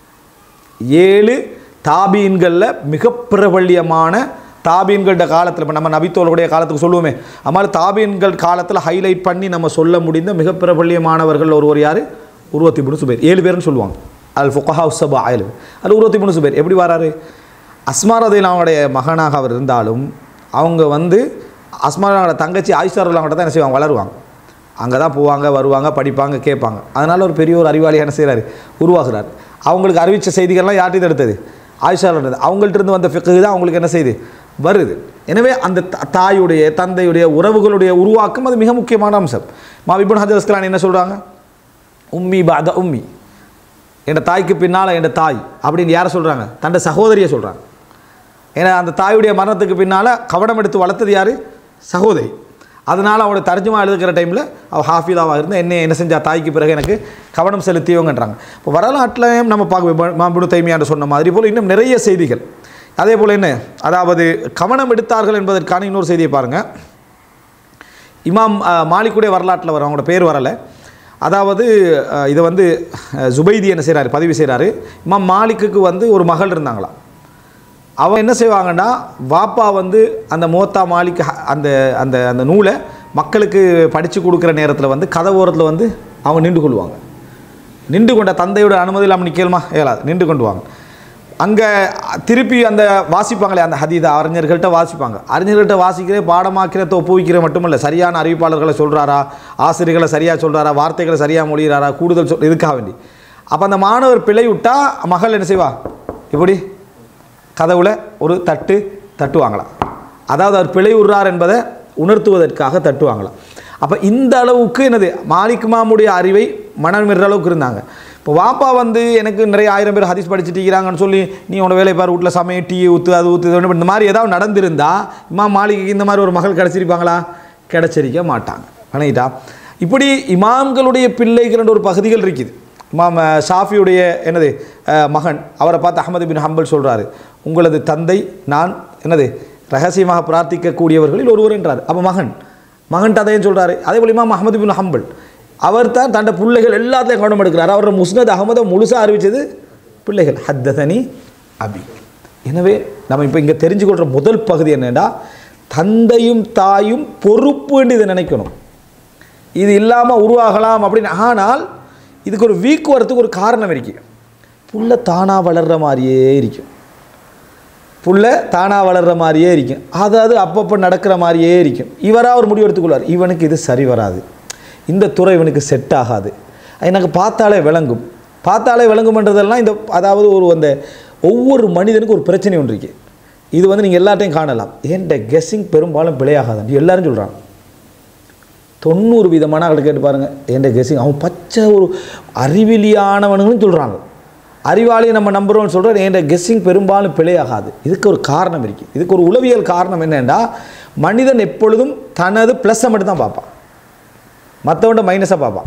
ஏழு தாபீன்களில் மிக பிரபல்யமான தாபீன்களோட காலத்தில் இப்போ நம்ம நபித்தோளுடைய காலத்துக்கு சொல்லுவோமே அது மாதிரி தாபீன்கள் காலத்தில் ஹைலைட் பண்ணி நம்ம சொல்ல முடிந்த மிக பிரபல்யமானவர்கள் ஒருவர் யார் உருவத்தி மூணு சுபேர் ஏழு பேர்னு சொல்லுவாங்க அல் ஃபுகஹா உசபா ஏழு அது உருவத்தி மூணு சுபேர் எப்படி வராரு அஸ்மாரதில் அவங்களுடைய மகனாக அவர் இருந்தாலும் அவங்க வந்து அஸ்மாரோட தங்கச்சி ஆயிஷாரில் அவங்கள்ட்ட தான் என்ன செய்வாங்க வளருவாங்க அங்கே தான் போவாங்க வருவாங்க படிப்பாங்க கேட்பாங்க அதனால் ஒரு பெரிய ஒரு அறிவாளி என்ன செய்கிறாரு உருவாகுறார் அவங்களுக்கு அறிவித்த செய்திகள்லாம் யார்கிட்ட எடுத்தது ஆயிஷாவில் இருந்தது அவங்கள்ட்ட இருந்து வந்த ஃபிக்கு தான் அவங்களுக்கு என்ன செய்யுது வருது எனவே அந்த த- தாயுடைய தந்தையுடைய உறவுகளுடைய உருவாக்கம் அது மிக முக்கியமான அம்சம் மாவிபுன் ஹஜர் அஸ்கலான் என்ன சொல்கிறாங்க உம்மி பாத உம்மி என் தாய்க்கு பின்னால் என் தாய் அப்படின்னு யாரை சொல்கிறாங்க தன்னை சகோதரியை சொல்கிறாங்க ஏன்னா அந்த தாயுடைய மரணத்துக்கு பின்னால் கவனம் எடுத்து வளர்த்தது யார் சகோதரி அதனால் அவளோட தர்ஜுமா எழுதுகிற டைமில் அவள் ஹாஃபிதாவாக இருந்து என்ன என்ன செஞ்சா தாய்க்கு பிறகு எனக்கு கவனம் செலுத்தியவங்கன்றாங்க இப்போ வரலாற்றுலையும் நம்ம பார்க்க மாம்புடு தைமையாண்டு சொன்ன மாதிரி போல் இன்னும் நிறைய செய்திகள் அதே போல் என்ன அதாவது கவனம் எடுத்தார்கள் என்பதற்கான இன்னொரு செய்தியை பாருங்கள் இமாம் அஹ், மாலிக்குடைய வரலாற்றில் வரும் அவங்களோட பேர் வரலை அதாவது அஹ், இதை வந்து அஹ், ஜுபைதி என்ன செய்கிறாரு பதிவு செய்கிறாரு இமாம் மாலிக்குக்கு வந்து ஒரு மகள் இருந்தாங்களாம் அவன் என்ன செய்வாங்கன்னா வாப்பா வந்து அந்த மோத்தா மாலிக் ஹ- அந்த அந்த அந்த நூலை மக்களுக்கு படித்து கொடுக்குற நேரத்தில் வந்து கதை ஓரத்தில் வந்து அவங்க நின்று கொள்வாங்க நின்று கொண்ட தந்தையோட அனுமதி இல்லாமல் நிற்கலுமா இயலாது நின்று கொண்டு வாங்க அங்கே திருப்பி அந்த வாசிப்பாங்களே அந்த ஹதீத அறிஞர்கள்ட்ட வாசிப்பாங்க அறிஞர்கள்ட்ட வாசிக்கிற பாடமாக்கிறத ஒப்புவிக்கிற மட்டுமல்ல சரியான அறிவிப்பாளர்களை சொல்கிறாரா ஆசிரியர்களை சரியாக சொல்கிறாரா வார்த்தைகளை சரியாக மொழிகிறாரா கூடுதல் சொல் இதுக்காக வேண்டி அப்போ அந்த மாணவர் பிழை விட்டா மகள் என்ன செய்வா இப்படி கதவுல ஒரு தட்டு தட்டுவாங்களாம் அதாவது அவர் பிழை விடுறார் என்பதை உணர்த்துவதற்காக தட்டுவாங்களாம் அப்போ இந்த அளவுக்கு என்னது மாலிக் மாமுடைய அறிவை மனம் மீற அளவுக்கு இருந்தாங்க இப்போ வாப்பா வந்து எனக்கு நிறைய ஆயிரம் பேர் ஹதீஸ் படிச்சுட்டு இருக்கிறாங்கன்னு சொல்லி நீ உன வேலை பாரு வீட்டில் சமையல் டீ ஊற்று அது ஊற்று இது ஒண்ணு இந்த மாதிரி ஏதாவது நடந்திருந்தா இமாம் மாலிக்கு இந்த மாதிரி ஒரு மகள் கிடச்சிருப்பாங்களா கிடைச்சிருக்க மாட்டாங்க வணங்கிட்டா இப்படி இமாம்களுடைய பிள்ளைகள் என்ற ஒரு பகுதிகள் இருக்குது இமாம் அஹ், ஷாஃபியுடைய என்னது அஹ், மகன் அவரை பார்த்து அஹமது பின் ஹம்பல் சொல்கிறாரு உங்களது தந்தை நான் என்னது ரகசியமாக பிரார்த்திக்கக்கூடியவர்களில் ஒருவர் என்றார் அப்போ மகன் மகன் அதையும் சொல்கிறாரு அதே போல இமாம் அஹமது பின் ஹம்பல் அவர் தான் தன்னுடைய பிள்ளைகள் எல்லாத்தையும் கவனம் எடுக்கிறார் அவர் முஸ்னத் அகமதை முழுசாக அறிவித்தது பிள்ளைகள் ஹத்ததனி அபி எனவே நம்ம இப்போ இங்கே தெரிஞ்சுக்கொள்கிற முதல் பகுதி என்னென்னா தந்தையும் தாயும் பொறுப்புன்னு இதை நினைக்கணும் இது இல்லாமல் உருவாகலாம் அப்படின்னு ஆனால் இதுக்கு ஒரு வீக் வரத்துக்கு ஒரு காரணம் இருக்கு புள்ள தானாக வளர்கிற மாதிரியே இருக்கும் புள்ள தானாக வளர்கிற மாதிரியே இருக்கும் அதாவது அப்பப்போ நடக்கிற மாதிரியே இருக்கும் இவராக ஒரு முடிவு எடுத்துக்கொள்வார் இவனுக்கு இது சரி வராது இந்த துறை இவனுக்கு செட் ஆகாது எனக்கு பார்த்தாலே விளங்கும் பார்த்தாலே விளங்கும்ன்றதெல்லாம் இந்த அதாவது ஒரு அந்த ஒவ்வொரு மனிதனுக்கும் ஒரு பிரச்சனை ஒன்று இருக்கு இது வந்து நீங்கள் எல்லாத்தையும் காணலாம் ஏன்ட கெஸ்ஸிங் பெரும்பாலும் பிழையாகாது எல்லாரும் சொல்கிறாங்க தொண்ணூறு விதமான ஆள் கேட்டு பாருங்கள் என்ற கெஸிங் அவன் பச்சை ஒரு அறிவிலியானவனுங்களும் சொல்கிறாங்க அறிவாளியை நம்ம நம்புகிறோம்னு சொல்கிறோம் என்ற கெஸ்ஸிங் பெரும்பாலும் பிழையாகாது இதுக்கு ஒரு காரணம் இருக்குது இதுக்கு ஒரு உளவியல் காரணம் என்னென்னா மனிதன் எப்பொழுதும் தனது ப்ளஸ்ஸை மட்டும் தான் பார்ப்பான் மற்றவன்ட மைனஸை பார்ப்பான்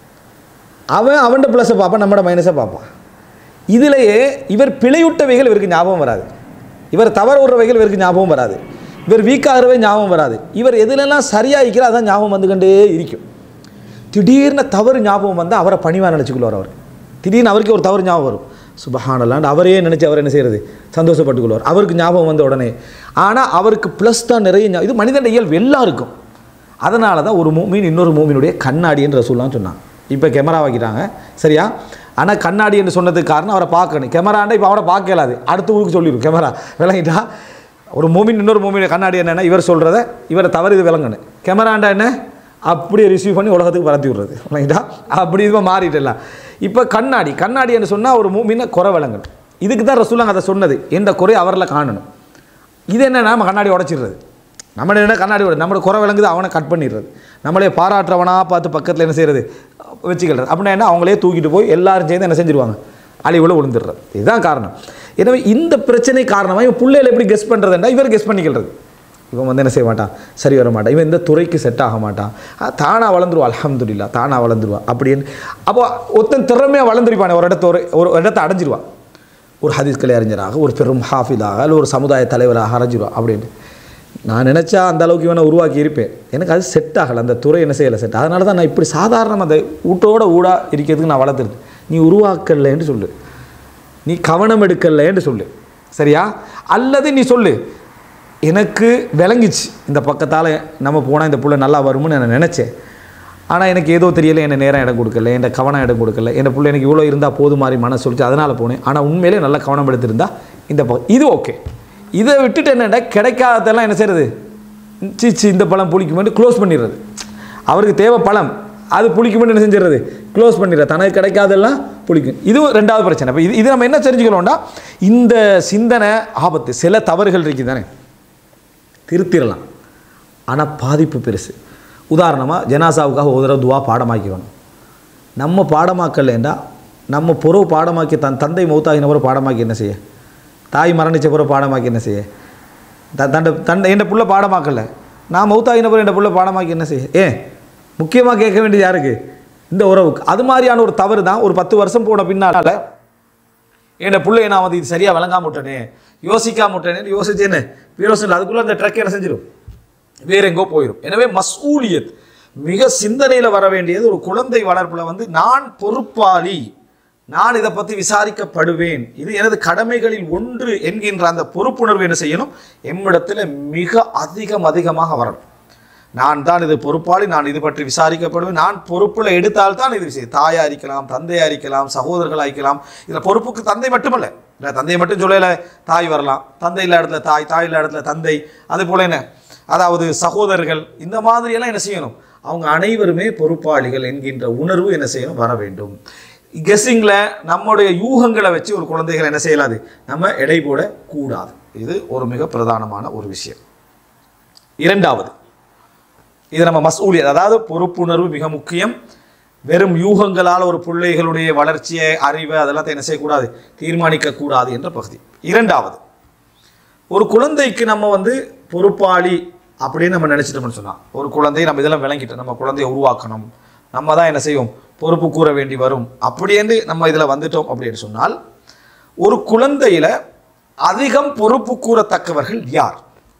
அவன் அவன்ட ப்ளஸ்ஸை பார்ப்பான் நம்மட மைனஸை பார்ப்பான் இதிலேயே இவர் பிழையுட்டவைகள் இவருக்கு ஞாபகம் வராது இவர் தவறு விடுறவைகள் இவருக்கு ஞாபகம் வராது இவர் வீக்காகிறவே ஞாபகம் வராது இவர் எதுலெல்லாம் சரியாக இருக்கிறார் அதான் ஞாபகம் வந்துக்கிட்டே இருக்கும் திடீர்னு தவறு ஞாபகம் வந்து அவரை பணிவாக நினச்சிக்குள்ளார் அவர் திடீர்னு அவருக்கு ஒரு தவறு ஞாபகம் வரும் சுபஹானல்லாண்டு அவரே நினச்சி அவர் என்ன செய்கிறது சந்தோஷப்பட்டுக்கொள்வார் அவருக்கு ஞாபகம் வந்த உடனே ஆனால் அவருக்கு ப்ளஸ் தான் நிறைய ஞா- இது மனிதன் இயல்பு எல்லாருக்கும் அதனால தான் ஒரு மூமின் இன்னொரு மூமினுடைய கண்ணாடின்னு ரசூல்லாம் சொன்னாங்க இப்போ கேமரா வைக்கிறாங்க சரியா ஆனால் கண்ணாடி என்று சொன்னதுக்கு காரணம் அவரை பார்க்கணும் கேமராண்டா இப்போ அவரை பார்க்க இயலாது அடுத்த ஊருக்கு சொல்லிடும் கேமரா விளங்கிட்டா ஒரு மூமின் இன்னொரு மூமின் கண்ணாடி என்னென்னா இவர் சொல்கிறத இவரை தவறு இது விளங்கணும் கேமராண்டா என்ன அப்படியே ரிசீவ் பண்ணி உலகத்துக்கு பரத்தி விடுறது விளங்கிட்டா அப்படி இதுவாக மாறிட்டல இப்போ கண்ணாடி கண்ணாடி என்று சொன்னால் ஒரு மூமினை குறை விளங்கணும் இதுக்கு தான் ரசூலாங்க அதை சொன்னது எந்த குறை அவரில் காணணும் இது என்னன்னா நம்ம கண்ணாடி உடச்சிடுறது நம்ம என்ன கண்ணாடி உடை நம்மளோட குறை விளங்குது அவனை கட் பண்ணிடுறது நம்மளே பாராட்டுறவனாக பார்த்து பக்கத்தில் என்ன செய்கிறது வச்சுக்கிறது அப்படின்னா என்ன அவங்களே தூக்கிட்டு போய் எல்லாரும் சேர்ந்து என்ன செஞ்சிருவாங்க அழிவுல விழுந்துடுறது இதுதான் காரணம் எனவே இந்த பிரச்சனை காரணமாக இவன் பிள்ளைகளை எப்படி கெஸ் பண்ணுறதுன்னா இவர் கெஸ் பண்ணிக்கிறது இவன் வந்து என்ன செய்ய மாட்டான் சரி வர மாட்டான் இவன் இந்த துறைக்கு செட் ஆக மாட்டான் தானாக வளர்ந்துருவா அல்ஹம்துலில்லா தானாக வளர்ந்துருவா அப்படின்னு அப்போ ஒருத்தன் திறமையாக வளர்ந்துருப்பானே ஒரு இடத்த ஒரு ஒரு இடத்த அடைஞ்சிருவான் ஒரு ஹதீஸ் கலை அறிஞராக ஒரு பெரும் ஹாஃபிதாக அல்ல ஒரு சமுதாய தலைவராக அரைஞ்சிருவா அப்படின்னு நான் நினச்சா அந்த அளவுக்கு இவனை உருவாக்கி இருப்பேன் எனக்கு அது செட் ஆகலை அந்த துறை என்ன செய்யலை செட் அதனால தான் நான் இப்படி சாதாரணமாக அந்த ஊட்டோட ஊடா இருக்கிறதுக்கு நான் வளர்த்துருது நீ உருவாக்கலைன்னு சொல்லு நீ கவனம் எடுக்கலைன்னு சொல்லு சரியா அல்லது நீ சொல்லு எனக்கு விளங்கிச்சு இந்த பக்கத்தால் நம்ம போனால் இந்த புள்ள நல்லா வரும்னு நான் நினச்சேன் ஆனால் எனக்கு ஏதோ தெரியல என்ன நேரம் இடம் கொடுக்கல என் கவனம் இடம் கொடுக்கல என் புள்ள எனக்கு இவ்வளோ இருந்தால் போது மாதிரி மனசு சொல்லிச்சு அதனால் போனேன் ஆனால் உண்மையிலே நல்லா கவனம் எடுத்திருந்தா இந்த பக்கம் இது ஓகே இதை விட்டுட்டு என்னடா கிடைக்காததெல்லாம் என்ன செய்கிறது சீச்சி இந்த பழம் புளிக்குமென்று க்ளோஸ் பண்ணிடுறது அவருக்கு தேவை பழம் அது புளிக்குமென்று என்ன செஞ்சிடுறது க்ளோஸ் பண்ணிடுறது தனக்கு கிடைக்காதெல்லாம் புளிக்கும் இதுவும் ரெண்டாவது பிரச்சனை இப்போ இது இது நம்ம என்ன தெரிஞ்சுக்கணும்னா இந்த சிந்தனை ஆபத்து சில தவறுகள் இருக்குது தானே திருத்திடலாம் ஆனால் பாதிப்பு பெருசு உதாரணமாக ஜனாசாவுக்காக ஒரு தடவை துவா பாடமாக்கிக்கணும் நம்ம பாடமாக்கலைண்டா நம்ம புறவு பாடமாக்கி தன் தந்தை மௌத்தாகினவரை பாடமாக்கி என்ன செய்ய தாய் மரணிச்ச பிறகு பாடமாக்கி என்ன செய்ய த தண்ட தண்ட என் புள்ள பாடமாக்கல நான் மௌத்தாகின பிறகு என் புள்ள பாடமாக்கி என்ன செய்ய ஏன் முக்கியமாக கேட்க வேண்டியது யாருக்கு இந்த உறவுக்கு அது மாதிரியான ஒரு தவறு தான் ஒரு பத்து வருஷம் போன பின்னால் என் பிள்ளைய நான் வந்து இது சரியாக விளங்காம விட்டனே யோசிக்காம விட்டனே யோசிச்சேன்னு யோசனை அதுக்குள்ளே அந்த ட்ரக் என்ன செஞ்சிடும் வேற எங்கோ போயிடும் எனவே மஸ்ஊலியத் மிக சிந்தனையில் வர வேண்டியது ஒரு குழந்தை வளர்ப்பில் வந்து நான் பொறுப்பாளி நான் இதை பற்றி விசாரிக்கப்படுவேன் இது எனது கடமைகளில் ஒன்று என்கின்ற அந்த பொறுப்புணர்வு என்ன செய்யணும் எம்மிடத்தில் மிக அதிகம் அதிகமாக வரணும் நான் தான் இது பொறுப்பாளி நான் இது பற்றி விசாரிக்கப்படுவேன் நான் பொறுப்பில் எடுத்தால் தான் இது விஷயம் தாயா இருக்கலாம் தந்தையா இருக்கலாம் சகோதரர்களா இருக்கலாம் இதில் பொறுப்புக்கு தந்தை மட்டுமல்ல இல்லை தந்தை மட்டும் சொல்லல தாய் வரலாம் தந்தை இல்லாத இடத்துல தாய் தாய் இல்லாத இடத்துல தந்தை அது போல என்ன அதாவது சகோதரர்கள் இந்த மாதிரியெல்லாம் என்ன செய்யணும் அவங்க அனைவருமே பொறுப்பாளிகள் என்கின்ற உணர்வு என்ன செய்யணும் வர வேண்டும் கெஸ்ஸிங்கில் நம்முடைய யூகங்களை வச்சு ஒரு குழந்தைகளை என்ன செய்யலாது நம்ம எடை போட கூடாது இது ஒரு மிக பிரதானமான ஒரு விஷயம் இரண்டாவது இது நம்ம மசூலியத் அதாவது பொறுப்புணர்வு மிக முக்கியம் வெறும் யூகங்களால் ஒரு பிள்ளைகளுடைய வளர்ச்சியை அறிவை அதெல்லாம் என்ன செய்யக்கூடாது தீர்மானிக்க கூடாது என்ற பகுதி இரண்டாவது ஒரு குழந்தைக்கு நம்ம வந்து பொறுப்பாளி அப்படின்னு நம்ம நினச்சிட்டோம்னு சொன்னால் ஒரு குழந்தையை நம்ம இதெல்லாம் விளங்கிட்டோம் நம்ம குழந்தையை உருவாக்கணும் நம்ம தான் என்ன செய்வோம் பொறுப்பு கூற வேண்டி வரும் அப்படின்னு நம்ம இதில் வந்துட்டோம் அப்படின்னு சொன்னால் ஒரு குழந்தையில அதிகம் பொறுப்பு கூறத்தக்கவர்கள் யார்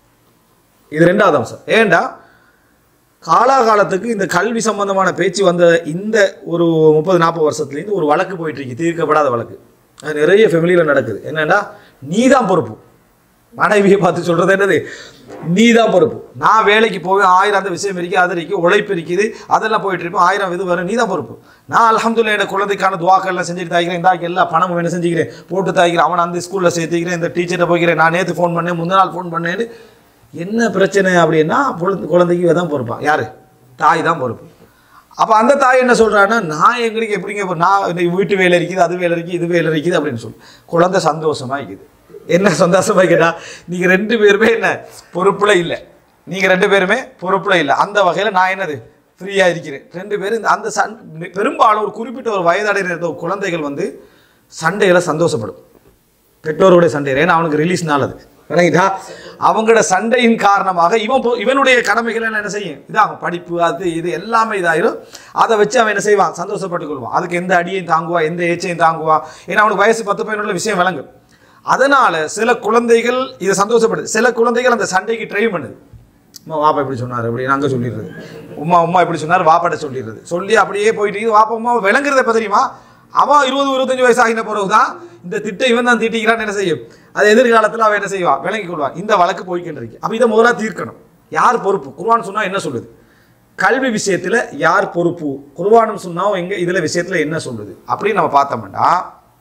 இது ரெண்டாவது அம்சம் ஏண்டா காலாகாலத்துக்கு இந்த கல்வி சம்பந்தமான பேச்சு வந்த இந்த ஒரு முப்பது நாற்பது வருஷத்துலேருந்து ஒரு வழக்கு போயிட்டு இருக்கு தீர்க்கப்படாத வழக்கு அது நிறைய ஃபெமிலியில் நடக்குது என்னன்னா நீ தான் பொறுப்பு மனைவியை பார்த்து சொல்கிறது என்னது நீ தான் பொறுப்பு நான் வேலைக்கு போவேன் ஆயிரம் அந்த விஷயம் இருக்குது அது இருக்குது உழைப்பு இருக்குது அதெல்லாம் போயிட்டு இருப்பேன் ஆயிரம் இது வரும் நீ தான் பொறுப்பு நான் அல்ஹம்துலில்லாஹ் என் குழந்தைக்கான துவாக்கள்லாம் செஞ்சுட்டு தாய்க்கிறேன் இந்த எல்லா பணமும் என்ன செஞ்சுக்கிறேன் போட்டு தாய்க்கிறேன் அவன் அந்த ஸ்கூலில் சேர்த்துக்கிறேன் இந்த டீச்சர்கிட்ட போய்க்கிறேன் நான் நேற்று ஃபோன் பண்ணேன் முந்தின நாள் ஃபோன் பண்ணேன்னு என்ன பிரச்சனை அப்படின்னா பொழுது குழந்தைக்கு இவ தான் பொறுப்பான் யார் தாய் தான் பொறுப்பு அப்போ அந்த தாய் என்ன சொல்கிறான்னா நான் எங்களுக்கு எப்படிங்க இப்ப நான் இந்த வீட்டு வேலை இருக்குது அது வேலை இருக்குது இது வேலை இருக்குது அப்படின்னு சொல்லி குழந்தை சந்தோஷமா இருக்குது என்ன சந்தோஷமா கேட்டா நீங்கள் ரெண்டு பேருமே என்ன பொறுப்புல இல்லை நீங்கள் ரெண்டு பேருமே பொறுப்புல இல்லை அந்த வகையில் நான் என்னது ஃப்ரீயாக இருக்கிறேன் ரெண்டு பேரும் இந்த அந்த சண் பெரும்பாலும் ஒரு குறிப்பிட்ட ஒரு வயதடைகிற இருந்த குழந்தைகள் வந்து சண்டையில் சந்தோஷப்படும் பெற்றோருடைய சண்டை ஏன்னா அவனுக்கு ரிலீஸ் நாள் அது விளங்கிட்டா அவங்களோட சண்டையின் காரணமாக இவன் பொ- இவனுடைய கடமைகள் எல்லாம் என்ன செய்யும் இதாகும் படிப்பு அது இது எல்லாமே இதாயிரும் அதை வச்சு அவன் என்ன செய்வான் சந்தோஷப்பட்டுக் கொள்வான் அதுக்கு எந்த அடியையும் தாங்குவா எந்த ஏச்சையும் தாங்குவா ஏன்னா அவனுக்கு வயசு பத்து பதினொன்று விஷயம் விளங்கும் அதனால சில குழந்தைகள் இதை சந்தோஷப்படுது சில குழந்தைகள் அந்த சண்டைக்கு ட்ரை பண்ணுது அம்மா வாப்பா இப்படி சொன்னார் அப்படின்னு அங்கே சொல்லிடுறது உம்மா உம்மா இப்படி சொன்னார் வாப்பாட்ட சொல்லிடுறது சொல்லி அப்படியே போயிட்டு இது வாப்பா உமா விளங்குறது எப்போ தெரியுமா அவன் இருபது இருபத்தஞ்சு வயசு ஆகின பிறகுதான் இந்த திட்டம் இவன் தான் தீட்டிக்கிறான்னு என்ன செய்யும் அது எதிர்காலத்தில் அவன் என்ன செய்வான் விளங்கி கொள்வான் இந்த வழக்கு போய்க்கிட்டு இருக்கு அப்போ இதை முதல்ல தீர்க்கணும் யார் பொறுப்பு குர்ஆன் சொன்னா என்ன சொல்லுது கல்வி விஷயத்தில் யார் பொறுப்பு குர்ஆனும் சொன்னா எங்க இதில் விஷயத்தில் என்ன சொல்லுது அப்படின்னு நம்ம பார்த்தோம்னா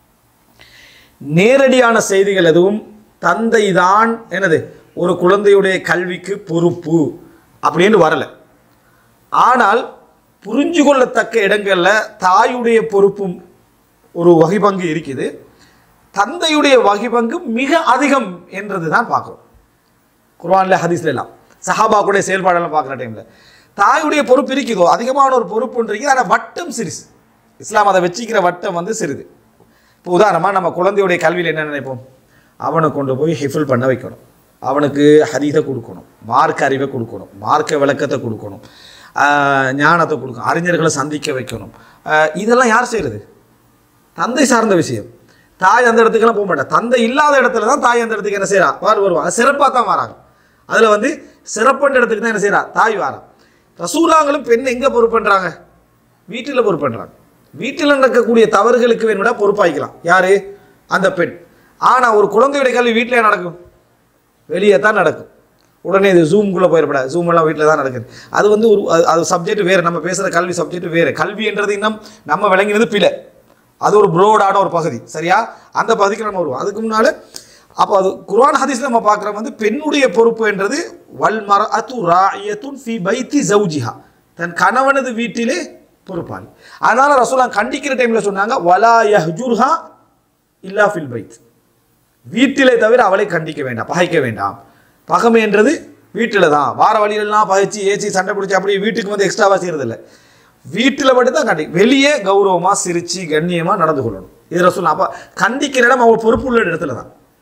நேரடியான செய்திகள் எதுவும் தந்தை தான் என்னது ஒரு குழந்தையுடைய கல்விக்கு பொறுப்பு அப்படின்னு வரல ஆனால் புரிஞ்சு கொள்ளத்தக்க இடங்கள்ல தாயுடைய பொறுப்பும் ஒரு வகை பங்கு இருக்குது தந்தையுடைய வகை பங்கு மிக அதிகம் என்றது தான் பார்க்குறோம் குர்ஆன்ல ஹதீஸ்ல எல்லாம் சஹாபாக்குடைய செயல்பாடெல்லாம் பார்க்குற டைம்ல தாயுடைய பொறுப்பு இருக்குதோ அதிகமான ஒரு பொறுப்புன்னு இருக்குது ஆனால் வட்டம் சிறுசு இஸ்லாம் அதை வச்சிக்கிற வட்டம் வந்து சிறிது இப்போ உதாரணமாக நம்ம குழந்தையுடைய கல்வியில் என்ன நினைப்போம் அவனை கொண்டு போய் ஹிஃபில் பண்ண வைக்கணும் அவனுக்கு ஹதீதை கொடுக்கணும் மார்க்க அறிவை கொடுக்கணும் மார்க்க விளக்கத்தை கொடுக்கணும் ஆஹ் ஞானத்தை கொடுக்கணும் அறிஞர்களை சந்திக்க வைக்கணும் ஆஹ் இதெல்லாம் யார் செய்கிறது தந்தை சார்ந்த விஷயம் தாய் அந்த இடத்துக்கெல்லாம் போக மாட்டா தந்தை இல்லாத இடத்துல தான் தாய் அந்த இடத்துக்கு என்ன செய்றா வார் வருவாங்க சிறப்பாக தான் வராங்க அதில் வந்து சிறப்புன்ற இடத்துக்கு தான் என்ன செய்றா தாய் வாரா ரசூலாங்களும் பெண் எங்கே பொறுப்புன்றாங்க வீட்டில் பொறுப்புன்றாங்க வீட்டில் நடக்கக்கூடிய தவறுகளுக்கு வேணும்னா பொறுப்பாய்க்கலாம் யாரு அந்த பெண் ஆனால் ஒரு குழந்தையுடைய கல்வி வீட்டிலே நடக்கும் வெளியே தான் நடக்கும் உடனே இது ஜூம்குள்ளே போயிடப்படாது ஜூம் எல்லாம் வீட்டில் தான் நடக்குது அது வந்து ஒரு அது- அது சப்ஜெக்ட் வேறு நம்ம பேசுகிற கல்வி சப்ஜெக்ட் வேறு கல்வின்றது இன்னும் நம்ம விளங்கினது பிழை அது ஒரு ப்ரோடான ஒரு பகுதி சரியா அந்த பகுதிக்கு நம்ம வருவோம் அதுக்கு முன்னால் அப்போ அது குர்ஆன் ஹதீஸ்ல நம்ம பார்க்குற வந்து பெண்ணுடைய பொறுப்பு என்றது வல் மர அத்து ராயத்துன் ஃபி பைத்தி ஜவுஜிஹா தன் கணவனது வீட்டிலே பொறுப்பாளி அதனால ரசூலாம் கண்டிக்கிற டைம்ல சொன்னாங்க வலா யஹ்ஜுர்ஹா இல்லா ஃபில் பைத் வீட்டிலே தவிர அவளை கண்டிக்க வேண்டாம் பகைக்க வேண்டாம் பகமை என்றது வீட்டில் தான் வார வழியிலலாம் பகைச்சு ஏச்சி சண்டை பிடிச்சி அப்படியே வீட்டுக்கு வந்து எக்ஸ்ட்ராவாக செய்யறதில்ல வீட்டில் மட்டும் தான் கண்டி வெளியே கௌரவமாக சிரிச்சு கண்ணியமாக நடந்து கொள்ளணும் இதில் சொல்லலாம் அப்போ கண்டிக்கிற இடம் அவள் பொறுப்பு உள்ள இடத்துல தான்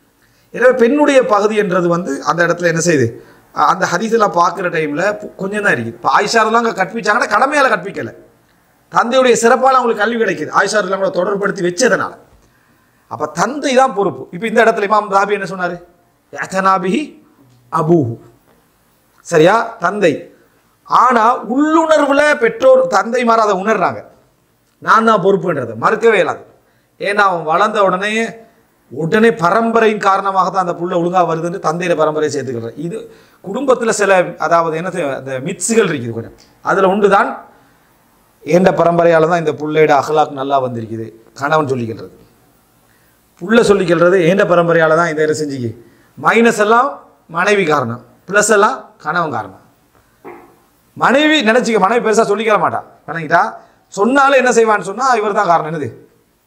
எனவே பெண்ணுடைய பகுதி என்றது வந்து அந்த இடத்துல என்ன செய்யுது அஹ் அந்த ஹதீஸெல்லாம் பார்க்குற டைமில் கொஞ்சம் தான் இருக்குது இப்போ ஆயிஷாரெல்லாம் அங்கே கற்பிச்சாங்கன்னா கடமையால் கற்பிக்கலை தந்தையுடைய சிறப்பால் அவங்களுக்கு கல்வி கிடைக்குது ஆயிஷாரெல்லாம் கூட தொடர்படுத்தி வச்சதுனால அப்போ தந்தை தான் பொறுப்பு இப்போ இந்த இடத்துல இமாம் ராபி என்ன சொன்னார் யதனாபிஹி அபூஹு சரியா தந்தை ஆனால் உள்ளுணர்வில் பெற்றோர் தந்தைமார் அதை உணர்றாங்க நான் தான் பொறுப்புன்றது மறுக்கவே இல்லாது ஏன்னா அவன் வளர்ந்த உடனே உடனே பரம்பரையின் காரணமாக தான் அந்த புள்ள ஒழுங்கா வருதுன்னு தந்தையில பரம்பரையை சேர்த்துக்கிறார் இது குடும்பத்தில் சில அதாவது என்ன செய்ய- அந்த மிக்ஸுகள் இருக்குது கொஞ்சம் அதில் உண்டு தான் ஏண்ட பரம்பரையால் தான் இந்த புள்ளையோட அகலாக் நல்லா வந்திருக்குது கணவன் சொல்லிக்கிறது புள்ள சொல்லிக்கிறது ஏண்ட பரம்பரையால் தான் இந்த இதை செஞ்சுக்கு மைனஸ் எல்லாம் மனைவி காரணம் ப்ளஸ் எல்லாம் கணவன் காரணம் மனைவி நினச்சிக்க மனைவி பெருசாக சொல்லிக்கிற மாட்டா நினைக்கிட்டா சொன்னாலும் என்ன செய்வான்னு சொன்னால் இவர் தான் காரணம் என்னது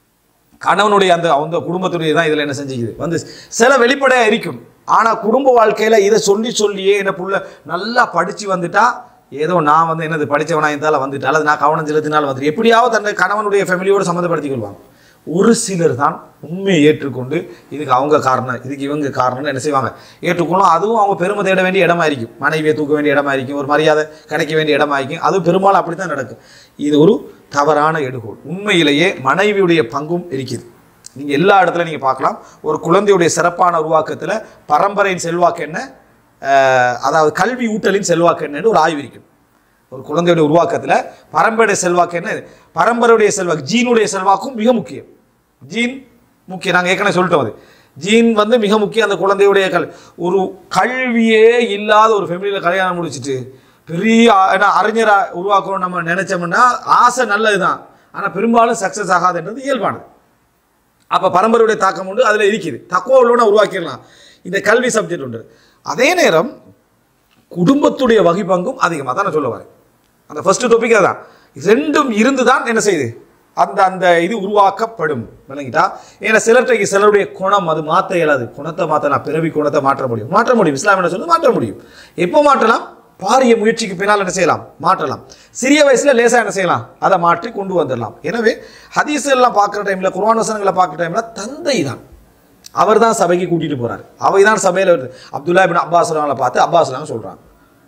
கணவனுடைய அந்த அந்த குடும்பத்துடைய தான் இதில் என்ன செஞ்சுக்குது வந்து சில வெளிப்படையாக இருக்கும் ஆனால் குடும்ப வாழ்க்கையில் இதை சொல்லி சொல்லியே என்ன புள்ள நல்லா படித்து வந்துட்டா ஏதோ நான் வந்து என்னது படித்தவனா இருந்தாலும் வந்துட்டா அல்லது நான் கவனம் செலுத்தினாலும் வந்துட்டு எப்படியாவது தன்னை கணவனுடைய ஃபேமிலியோடு சம்மந்தப்படுத்திக் கொள்வாங்க ஒரு சிலர் தான் உண்மையை ஏற்றுக்கொண்டு இதுக்கு அவங்க காரணம் இதுக்கு இவங்க காரணம்னு என்ன செய்வாங்க ஏற்றுக்கொள்ளும் அதுவும் அவங்க பெருமை தேட வேண்டிய இடமா இருக்கும் மனைவியை தூக்க வேண்டிய இடமா இருக்கும் ஒரு மரியாதை கிடைக்க வேண்டிய இடமா இருக்கும் அது பெரும்பாலும் அப்படி தான் நடக்கும் இது ஒரு தவறான எடுகோள் உண்மையிலேயே மனைவியுடைய பங்கும் இருக்குது நீங்கள் எல்லா இடத்துல நீங்கள் பார்க்கலாம் ஒரு குழந்தையுடைய சிறப்பான உருவாக்கத்தில் பரம்பரையின் செல்வாக்கு என்ன அஹ், அதாவது கல்வி ஊட்டலின் செல்வாக்கு என்னன்னு ஒரு ஆய்வு இருக்கும் ஒரு குழந்தையுடைய உருவாக்கத்தில் பரம்பரையுடைய செல்வாக்கு என்ன பரம்பரையுடைய செல்வாக்கு ஜீனுடைய செல்வாக்கும் மிக முக்கியம் ஜீன் முக்கியம் நாங்கள் ஏற்கனவே சொல்லிட்டோம் அது ஜீன் வந்து மிக முக்கியம் அந்த குழந்தையுடைய கல் ஒரு கல்வியே இல்லாத ஒரு ஃபேமிலியில் கல்யாணம் முடிச்சிட்டு பெரிய ஆ- ஏன்னா அறிஞராக உருவாக்கணும் நம்ம நினைச்சோம்னா ஆசை நல்லது தான் ஆனால் பெரும்பாலும் சக்ஸஸ் ஆகாதுன்றது இயல்பானது அப்போ பரம்பரையுடைய தாக்கம் உண்டு அதில் இருக்குது தக்குவ உள்ளவனை உருவாக்கிடலாம் இந்த கல்வி சப்ஜெக்ட் உண்டு அதே நேரம் குடும்பத்துடைய வகை பங்கும் அதிகமாக தான் நான் சொல்ல வரேன் அந்த ஃபர்ஸ்ட் டாபிக் அதான் ரெண்டும் இருந்து தான் என்ன செய்யுது அந்த அந்த இது உருவாக்கப்படும் விளங்கிட்டா ஏன்னா சிலர்கிட்ட சிலருடைய குணம் அது மாற்ற இயலாது குணத்தை மாற்றலாம் பிறவி குணத்தை மாற்ற முடியும் மாற்ற முடியும் இஸ்லாம் என்ன சொல்லுது மாற்ற முடியும் எப்போ மாற்றலாம் பாரிய முயற்சிக்கு பின்னால் என்ன செய்யலாம் மாற்றலாம் சிறிய வயசுல லேசா என்ன செய்யலாம் அதை மாற்றி கொண்டு வந்துடலாம் எனவே ஹதீஸ் எல்லாம் பார்க்குற டைம்ல குர்ஆன் வசனங்களை பார்க்குற டைம்ல தந்தை தான் அவர் தான் சபைக்கு கூட்டிட்டு போறாரு அவை தான் சபையில் வருது அப்துல்லா இபின் அப்பாஸ் அவங்களை பார்த்து அப்பாஸ் சொல்றாங்க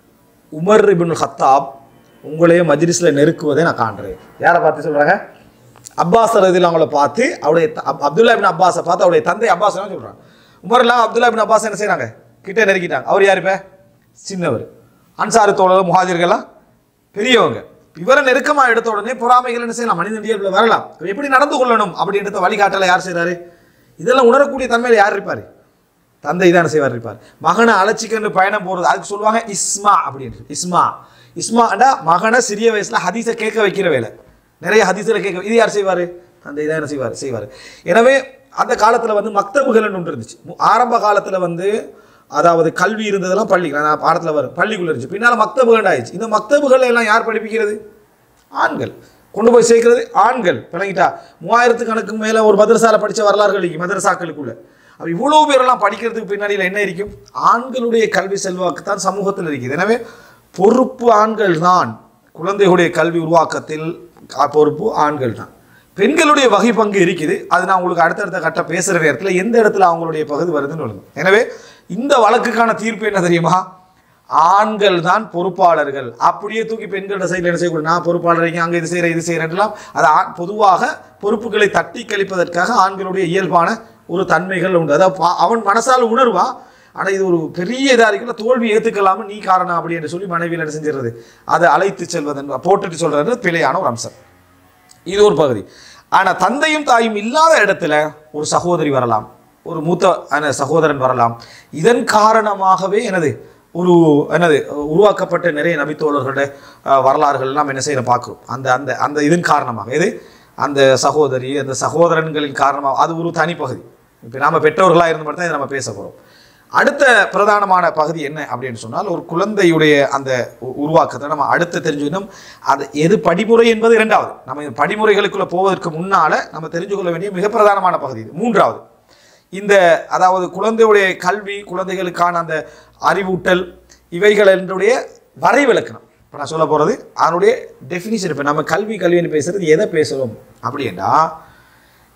உமர் இபின் ஹத்தாப் உங்களையே மஜ்லிஸில் நெருக்குவதை நான் காண்றேன் யாரை பார்த்து சொல்றாங்க அப்பாஸ் ரதில் அவங்கள பார்த்து அவருடைய த- அப்- அப்துல்லா இபின் அப்பாஸை பார்த்து அவருடைய தந்தை அப்பாஸ் தான் சொல்றாங்க உமர்லாம் அப்துல்லா இபின் அப்பாஸ் என்ன செய்றாங்க கிட்ட நெருக்கிட்டாங்க அவர் யார் இப்ப சின்னவர் அன்சாரி தோழர் முஹாஜர்கள்லாம் பெரியவங்க இவரை நெருக்கமா எடுத்த உடனே பொறாமைகள் என்ன செய்யலாம் மனிதன் இயல்புல வரலாம் இவர் எப்படி நடந்து கொள்ளணும் அப்படின்றத வழிகாட்டல யார் செய்றாரு இதெல்லாம் உணரக்கூடிய தன்மையில யார் இருப்பாரு தந்தை தான் செய்வார் இருப்பார் மகனை அழைச்சிக்கன்னு பயணம் போறது அதுக்கு சொல்லுவாங்க இஸ்மா அப்படின்ட்டு இஸ்மா இஸ்மாண்டா மகனை சிறிய வயசுல ஹதீஸை கேட்க வைக்கிற வேலை நிறைய ஹதீஸில் கேட்க இது யார் செய்வார் தந்தை தான் என்ன செய்வார் செய்வார் எனவே அந்த காலத்தில் வந்து மக்தபுகள்னு ஒன்று இருந்துச்சு மு- ஆரம்ப காலத்தில் வந்து அதாவது கல்வி இருந்ததெல்லாம் பள்ளி நான் பாடத்தில் வரும் பள்ளிக்குள்ள இருந்துச்சு பின்னால் மக்தபுகள் ஆயிடுச்சு இந்த மக்தபுகள் எல்லாம் யார் படிப்பிக்கிறது ஆண்கள் கொண்டு போய் சேர்க்கிறது ஆண்கள் விளங்கிட்டா மூவாயிரத்து கணக்கு மேலே ஒரு மதரசால படித்த வரலாறுகள் இருக்கு மதரசாக்களுக்குள்ள அப்போ இவ்வளோ பேரெல்லாம் படிக்கிறதுக்கு பின்னாடியில் என்ன இருக்கும் ஆண்களுடைய கல்வி செல்வாக்கு தான் சமூகத்தில் இருக்குது எனவே பொறுப்பு ஆண்கள் தான் குழந்தைகளுடைய கல்வி உருவாக்கத்தில் க- பொறுப்பு ஆண்கள் தான் பெண்களுடைய வகை பங்கு இருக்குது அது நான் உங்களுக்கு அடுத்தடுத்த கட்ட பேசுகிற நேரத்தில் எந்த இடத்துல அவங்களுடைய பகுதி வருதுன்னு சொல்லுங்க எனவே இந்த வழக்குக்கான தீர்ப்பு என்ன தெரியுமா ஆண்கள் தான் பொறுப்பாளர்கள் அப்படியே தூக்கி பெண்களோட சைடில் என்ன செய்யக்கூடாது நான் பொறுப்பாளர் அங்கே இது செய்கிறேன் இது செய்கிறேன்லாம் அது ஆண் பொதுவாக பொறுப்புகளை தட்டி கழிப்பதற்காக ஆண்களுடைய இயல்பான ஒரு தன்மைகள் உண்டு அதாவது பா- அவன் மனசால் உணர்வா ஆனால் இது ஒரு பெரிய இதாக இருக்குல்ல தோல்வி ஏற்றுக்கலாம நீ காரணம் அப்படி என்று சொல்லி மனைவியில் என்ன செஞ்சிடுறது அதை அழைத்து செல்வதன் போட்டுட்டு சொல்றது பிழையான ஒரு அம்சம் இது ஒரு பகுதி ஆனால் தந்தையும் தாயும் இல்லாத இடத்துல ஒரு சகோதரி வரலாம் ஒரு மூத்த அஹ், சகோதரன் வரலாம் இதன் காரணமாகவே எனது ஒரு என்னது உருவாக்கப்பட்ட நிறைய நபித்தோழர்களோட அஹ், வரலாறுகள் எல்லாம் என்ன செய்யற பார்க்குறோம் அந்த அந்த அந்த இதன் காரணமாக எது அந்த சகோதரி அந்த சகோதரன்களின் காரணமாக அது ஒரு தனி பகுதி இப்போ நாம பெற்றோர்களாக இருந்த மட்டும் தான் இதை நம்ம பேச போகிறோம் அடுத்த பிரதானமான பகுதி என்ன அப்படின்னு சொன்னால் ஒரு குழந்தையுடைய அந்த உ- உருவாக்கத்தை நம்ம அடுத்து தெரிஞ்சுக்கணும் அது எது படிமுறை என்பது இரண்டாவது நம்ம இந்த படிமுறைகளுக்குள்ள போவதற்கு முன்னால நம்ம தெரிஞ்சு கொள்ள வேண்டிய மிக பிரதானமான பகுதி இது மூன்றாவது இந்த அதாவது குழந்தையுடைய கல்வி குழந்தைகளுக்கான அந்த அறிவூட்டல் இவைகள் என்னுடைய வரைவிலக்கணம் இப்போ நான் சொல்ல போகிறது அதனுடைய டெஃபினிஷன் இப்போ நம்ம கல்வி கல்வின்னு பேசுறது எதை பேசுகிறோம் அப்படின்னா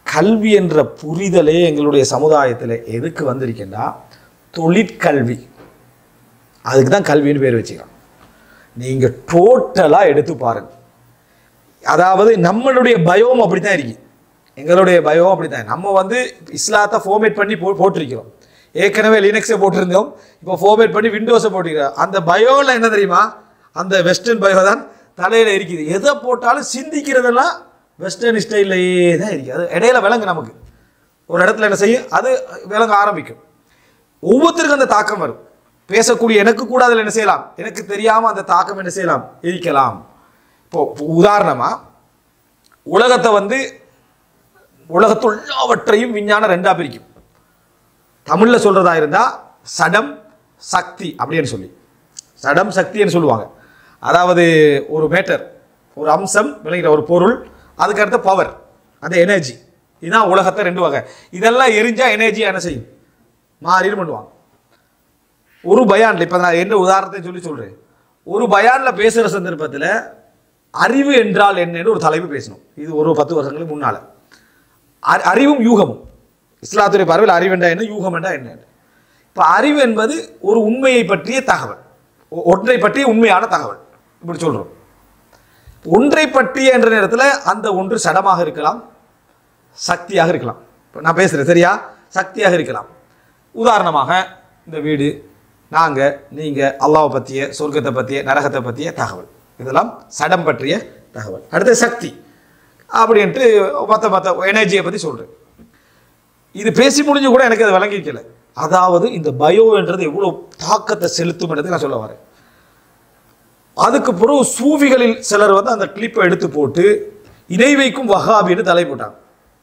கல்வி என்ற புரிதலே எங்களுடைய சமுதாயத்தில் எதுக்கு வந்திருக்கேன்னா தொழிற்கல்வி அதுக்கு தான் கல்வின்னு பேர் வச்சுக்கிறோம் நீங்கள் டோட்டலாக எடுத்து பாருங்க அதாவது நம்மளுடைய பயோம் அப்படி தான் இருக்கு எங்களுடைய பயம் அப்படி தான் நம்ம வந்து இஸ்லாத்தை ஃபார்மேட் பண்ணி போ போட்டிருக்கிறோம் ஏற்கனவே லினக்ஸை போட்டிருந்தோம் இப்போ ஃபார்மேட் பண்ணி விண்டோஸை போட்டிருக்கிறோம் அந்த பயோவில் என்ன தெரியுமா அந்த வெஸ்டர்ன் பயோ தான் தலையில் இருக்குது எதை போட்டாலும் சிந்திக்கிறதெல்லாம் வெஸ்டர்ன் ஸ்டைல்லையே தான் இருக்குது அது இடையில விலங்கு நமக்கு ஒரு இடத்துல என்ன செய்யும் அது விலங்க ஆரம்பிக்கும் ஒவ்வொருத்தருக்கும் அந்த தாக்கம் வரும் பேசக்கூடிய எனக்கு கூட அதில் என்ன செய்யலாம் எனக்கு தெரியாமல் அந்த தாக்கம் என்ன செய்யலாம் இருக்கலாம் இப்போ உதாரணமாக உலகத்தை வந்து உலகத்து எல்லாவற்றையும் விஞ்ஞானம் ரெண்டா பிரிக்கும் தமிழில் சொல்கிறதா இருந்தால் சடம் சக்தி அப்படின்னு சொல்லி சடம் சக்தின்னு சொல்லுவாங்க அதாவது ஒரு மேட்டர் ஒரு அம்சம் விளங்கிற ஒரு பொருள் அதுக்கு அடுத்த பவர் அந்த எனர்ஜி இதுதான் உலகத்தை ரெண்டு வகை இதெல்லாம் எரிஞ்சா எனர்ஜி என்ன செய்யும் மாறிடும் பண்ணுவாங்க ஒரு பயான்ல இப்போ நான் என்ன உதாரணத்தை சொல்லி சொல்கிறேன் ஒரு பயானில் பேசுகிற சந்தர்ப்பத்தில் அறிவு என்றால் என்னன்னு ஒரு தலைப்பு பேசணும் இது ஒரு பத்து வருஷங்களுக்கு முன்னால் அ- அறிவும் யூகமும் இஸ்லாத்துடைய பார்வையில் அறிவு என்றா என்ன யூகம் என்றா என்ன இப்போ அறிவு என்பது ஒரு உண்மையை பற்றிய தகவல் ஒ- ஒன்றை பற்றிய உண்மையான தகவல் இப்படி சொல்கிறோம் ஒன்றை பற்றிய என்ற நேரத்தில் அந்த ஒன்று சடமாக இருக்கலாம் சக்தியாக இருக்கலாம் இப்போ நான் பேசுகிறேன் சரியா சக்தியாக இருக்கலாம் உதாரணமாக இந்த வீடு நாங்கள் நீங்கள் அல்லாவை பற்றிய சொர்க்கத்தை பற்றிய நரகத்தை பற்றிய தகவல் இதெல்லாம் சடம் பற்றிய தகவல் அடுத்து சக்தி அப்படின்ட்டு மற்ற மற்ற எனர்ஜியை பற்றி சொல்கிறேன் இது பேசி முடிஞ்சு கூட எனக்கு அது விளங்கிக்கல அதாவது இந்த பயோன்றது எவ்வளோ தாக்கத்தை செலுத்தும்ன்றது நான் சொல்ல வரேன் அதுக்கு பிறகு சூஃபிகளில் சிலர் வந்து அந்த கிளிப்பை எடுத்து போட்டு இணை வைக்கும் வஹாபின்னு தலை போட்டாங்க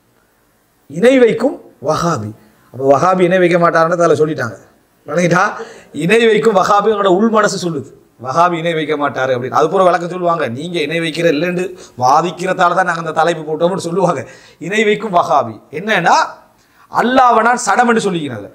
இணை வைக்கும் வஹாபி அப்போ வஹாபி இணை வைக்க மாட்டாருன்னு அதில் சொல்லிட்டாங்க விளங்கிட்டா இணை வைக்கும் வஹாபி உங்களோட உள் மனசு சொல்லுது வஹாபி இணை வைக்க மாட்டாரு அப்படின்னு அது பூரா விளக்கம் சொல்லுவாங்க நீங்க இணை வைக்கிற இல்லைன்னு வாதிக்கிறதால தான் நாங்கள் அந்த தலைப்பு போட்டோம்னு சொல்லுவாங்க இணை வைக்கும் வஹாபி என்னன்னா அல்லாஹ்வை நான் சடம் என்று சொல்லிக்கிறாங்க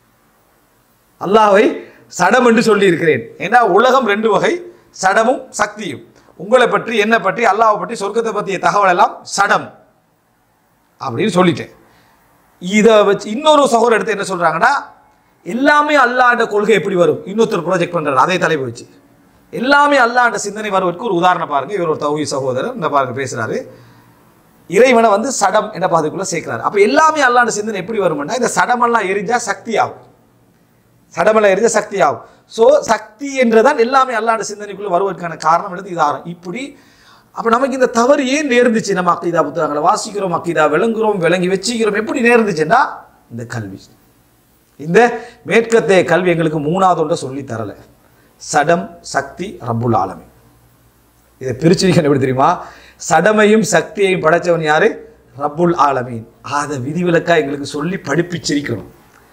அல்லாஹ்வை சடம் என்று சொல்லி இருக்கிறேன் ஏன்னா உலகம் ரெண்டு வகை சடமும் சக்தியும் உங்களை பற்றி என்னை பற்றி அல்லாஹ்வை பற்றி சொர்க்கத்தை பற்றிய தகவல் எல்லாம் சடம் அப்படின்னு சொல்லிட்டேன் இதை வச்சு இன்னொரு சகோதரர் எடுத்து என்ன சொல்றாங்கன்னா எல்லாமே அல்லாண்ட கொள்கை எப்படி வரும் இன்னொருத்தர் ப்ராஜெக்ட் பண்றாரு அதே தலைப்பு வச்சு எல்லாமே அல்லாண்ட சிந்தனை வருவதற்கு ஒரு உதாரணம் பாருங்க இவர் ஒரு தௌஹி சகோதரர் இந்த பாருங்க பேசுறாரு இறைவனை வந்து சடம் என்ற பாதைக்குள்ள சேர்க்கிறாரு அப்ப எல்லாமே அல்லாண்ட சிந்தனை எப்படி வரும்னா இந்த சடமெல்லாம் எரிஞ்சா சக்தி ஆகும் சடமெல்லாம் எரிஞ்சா சக்தி ஆகும் ஸோ சக்தி என்றுதான் எல்லாமே அல்லாண்ட சிந்தனைக்குள்ள வருவதற்கான காரணம் எடுத்து இதாகும் இப்படி அப்ப நமக்கு இந்த தவறு ஏன் நேர்ந்துச்சு நம்ம அக்கீதா புத்தகங்களை வாசிக்கிறோம் அக்கீதா விளங்குறோம் விளங்கி வச்சுக்கிறோம் எப்படி நேர்ந்துச்சுன்னா இந்த கல்வி இந்த மேற்கத்தைய கல்வி எங்களுக்கு மூணாவது ஒன்றை சொல்லி தரல சடம் சக்தி ரப்புல் ஆலமி இதை பிரிச்சு வைக்கணும் எப்படி தெரியுமா சடமையும் சக்தியையும் படைச்சவன் யாரு ரப்புல் ஆலமீன் அதை விதிவிலக்கா எங்களுக்கு சொல்லி படிப்பிச்சிருக்கணும்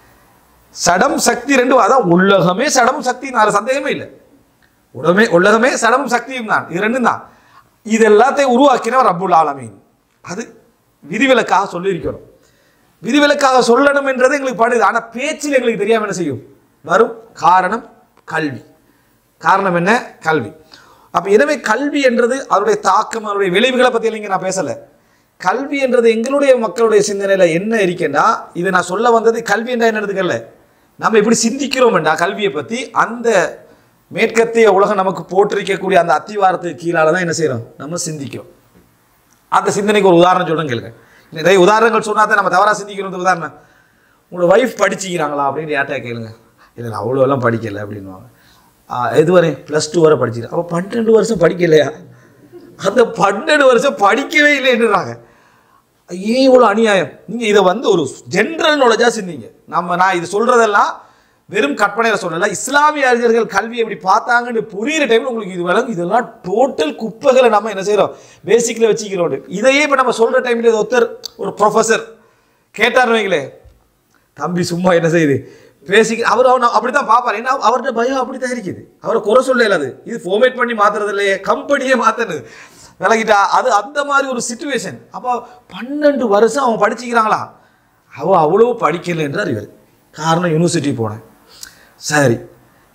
சடம் சக்தி ரெண்டும் அதான் உலகமே சடம் சக்தி நான் சந்தேகமே இல்லை உலகமே உலகமே சடமும் சக்தியும் தான் இது ரெண்டும் தான் இது எல்லாத்தையும் உருவாக்கினவர் ரப்புல் ஆலமீன் அது விதிவிலக்காக சொல்லியிருக்கிறோம் விதிவிலக்காக சொல்லணும் என்றது எங்களுக்கு படுது ஆனால் பேச்சில் எங்களுக்கு தெரியாம என்ன செய்யும் வரும் காரணம் கல்வி காரணம் என்ன கல்வி அப்போ எனவே கல்வி என்றது அதனுடைய தாக்கம் அதனுடைய விளைவுகளை பற்றி இல்லைங்க நான் பேசலை கல்வி என்றது எங்களுடைய மக்களுடைய சிந்தனையில் என்ன இருக்கேன்னா இதை நான் சொல்ல வந்தது கல்வி என்றா என்னதுக்கல்ல நம்ம எப்படி சிந்திக்கிறோம்டா கல்வியை பற்றி அந்த மேற்கத்திய உலகம் நமக்கு போட்டிருக்கக்கூடிய அந்த அத்திவாரத்துக்கு கீழால தான் என்ன செய்கிறோம் நம்ம சிந்திக்கிறோம் அந்த சிந்தனைக்கு ஒரு உதாரணம் சொல்லுங்க கேளுங்க நிறைய உதாரணங்கள் சொன்னா தான் நம்ம தவறாக சிந்திக்கிறோம் உதாரணம் உங்களோட ஒய்ஃப் படிச்சிக்கிறாங்களா அப்படின்னு யார்ட்டா கேளுங்க இல்லை நான் அவ்வளோ எல்லாம் படிக்கலை அப்படின்வாங்க ஆ, எதுவரை ப்ளஸ் டூ வரை படிச்சிருக்கேன் அப்போ பன்னெண்டு வருஷம் படிக்கலையா அந்த பன்னெண்டு வருஷம் படிக்கவே இல்லைன்றாங்க ஏன் இவ்வளோ அநியாயம் நீங்கள் இதை வந்து ஒரு ஜென்ரல் நாலேஜாக சிந்திங்க நம்ம நான் இது சொல்கிறதெல்லாம் வெறும் கற்பனையில் சொல்லல இஸ்லாமிய அறிஞர்கள் கல்வி எப்படி பார்த்தாங்கன்னு புரியுற டைமில் உங்களுக்கு இது விளங்கும் இதெல்லாம் டோட்டல் குப்பைகளை நம்ம என்ன செய்கிறோம் பேசிக்கில் வச்சுக்கிறோம் இதையே இப்போ நம்ம சொல்கிற டைமில் ஒருத்தர் ஒரு ப்ரொஃபஸர் கேட்டார் வைங்களே தம்பி சும்மா என்ன செய்யுது பேசிக்க அவர் அவன் அப்படி தான் பார்ப்பார் ஏன்னா அவர்கிட்ட பயம் அப்படி தான் இருக்குது அவரை குறை சொல்ல இயலாது இது ஃபார்மேட் பண்ணி மாத்துறது இல்லையே கம்பெனியே மாத்தனது விலகிட்டா அது அந்த மாதிரி ஒரு சுச்சுவேஷன் அப்போ பன்னெண்டு வருஷம் அவன் படிச்சுக்கிறாங்களா அவன் அவ்வளோ படிக்கலைன்றார் இவர் காரணம் யூனிவர்சிட்டி போனேன் சரி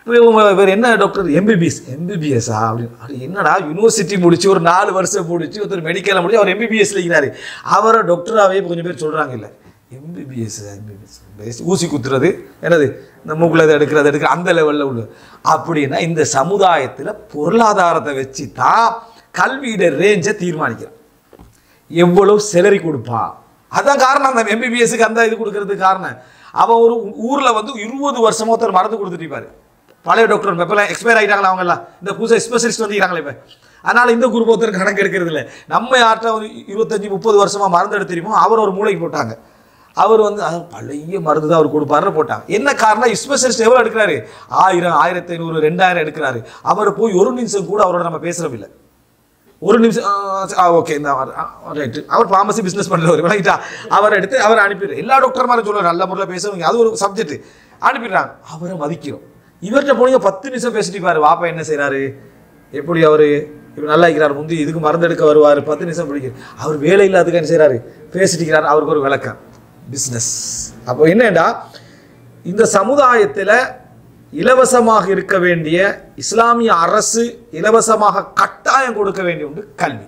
இப்போ இவங்க வேறு என்ன டாக்டர் எம்பிபிஎஸ் எம்பிபிஎஸ்ஸா அப்படின்னு அது என்னடா யூனிவர்சிட்டி முடிச்சு ஒரு நாலு வருஷம் முடிச்சு ஒருத்தர் மெடிக்கலில் முடிச்சு அவர் எம்பிபிஎஸ் இருக்கிறாரு அவரை டாக்டராகவே கொஞ்சம் பேர் சொல்கிறாங்க இல்லை எம்பிபிஎஸ் எம்பிபிஎஸ் ஊசி குத்துறது என்னது இந்த மூக்கில் இதை எடுக்கிறது எடுக்கிற அந்த லெவலில் உள்ள அப்படின்னா இந்த சமுதாயத்தில் பொருளாதாரத்தை வச்சு தான் கல்வியோட ரேஞ்சை தீர்மானிக்கிறான் எவ்வளவு செலரி கொடுப்பான் அதான் காரணம் அந்த எம்பிபிஎஸ்க்கு அந்த இது கொடுக்கறதுக்கு காரணம் அவன் ஒரு ஊரில் வந்து இருபது வருஷமா ஒருத்தர் மருந்து கொடுத்துட்டு இருப்பாரு பழைய டாக்டர் இப்போலாம் எக்ஸ்பயர் ஆகிட்டாங்களா அவங்கெல்லாம் இந்த புதுசாக ஸ்பெஷலிஸ்ட் வந்துக்கிறாங்களே இப்போ அதனால் இந்த குரூப் ஒருத்தர் கணக்கு எடுக்கிறது இல்லை நம்ம யார்கிட்ட ஒரு இருபத்தஞ்சி முப்பது வருஷமா மருந்து எடுத்து தெரியுமோ அவர் ஒரு மூளைக்கு போட்டாங்க அவர் வந்து "அது பழைய மருந்து தான் அவர் கொடுப்பாருன்னு போட்டாங்க என்ன காரணம் ஸ்பெஷலிஸ்ட் எவ்வளோ எடுக்கிறாரு ஆயிரம் ஆயிரத்தி ஐநூறு ரெண்டாயிரம் எடுக்கிறாரு அவர் போய் ஒரு நிமிஷம் கூட அவரோட நம்ம பேசுறதில்லை ஒரு நிமிஷம் ஓகே இந்த ரைட்டு அவர் ஃபார்மசி பிஸ்னஸ் பண்ணுறவர் விளங்கிட்டா அவர் எடுத்து அவர் அனுப்பிடுறாரு எல்லா டாக்டர் மாதிரி சொல்லுவார் நல்ல முறையில் பேசுவாங்க அது ஒரு சப்ஜெக்ட் அனுப்பிடுறாங்க அவரை மதிக்கிறோம் இவர்கிட்ட போனீங்க பத்து நிமிஷம் பேசிட்டு பாரு வாப்பா என்ன செய்றாரு எப்படி அவர் இப்போ நல்லா இருக்கிறார் முந்தி இதுக்கு மருந்து எடுக்க வருவார் பத்து நிமிஷம் பிடிக்கும் அவர் வேலை இல்லாததுக்கு என்ன செய்றாரு பேசிட்டு இருக்கிறார் அவருக்கு ஒரு விளக்கம் பிஸ்னஸ் அப்போ என்னடா இந்த சமுதாயத்தில் இலவசமாக இருக்க வேண்டிய இஸ்லாமிய அரசு இலவசமாக கட்டாயம் கொடுக்க வேண்டிய ஒன்று கல்வி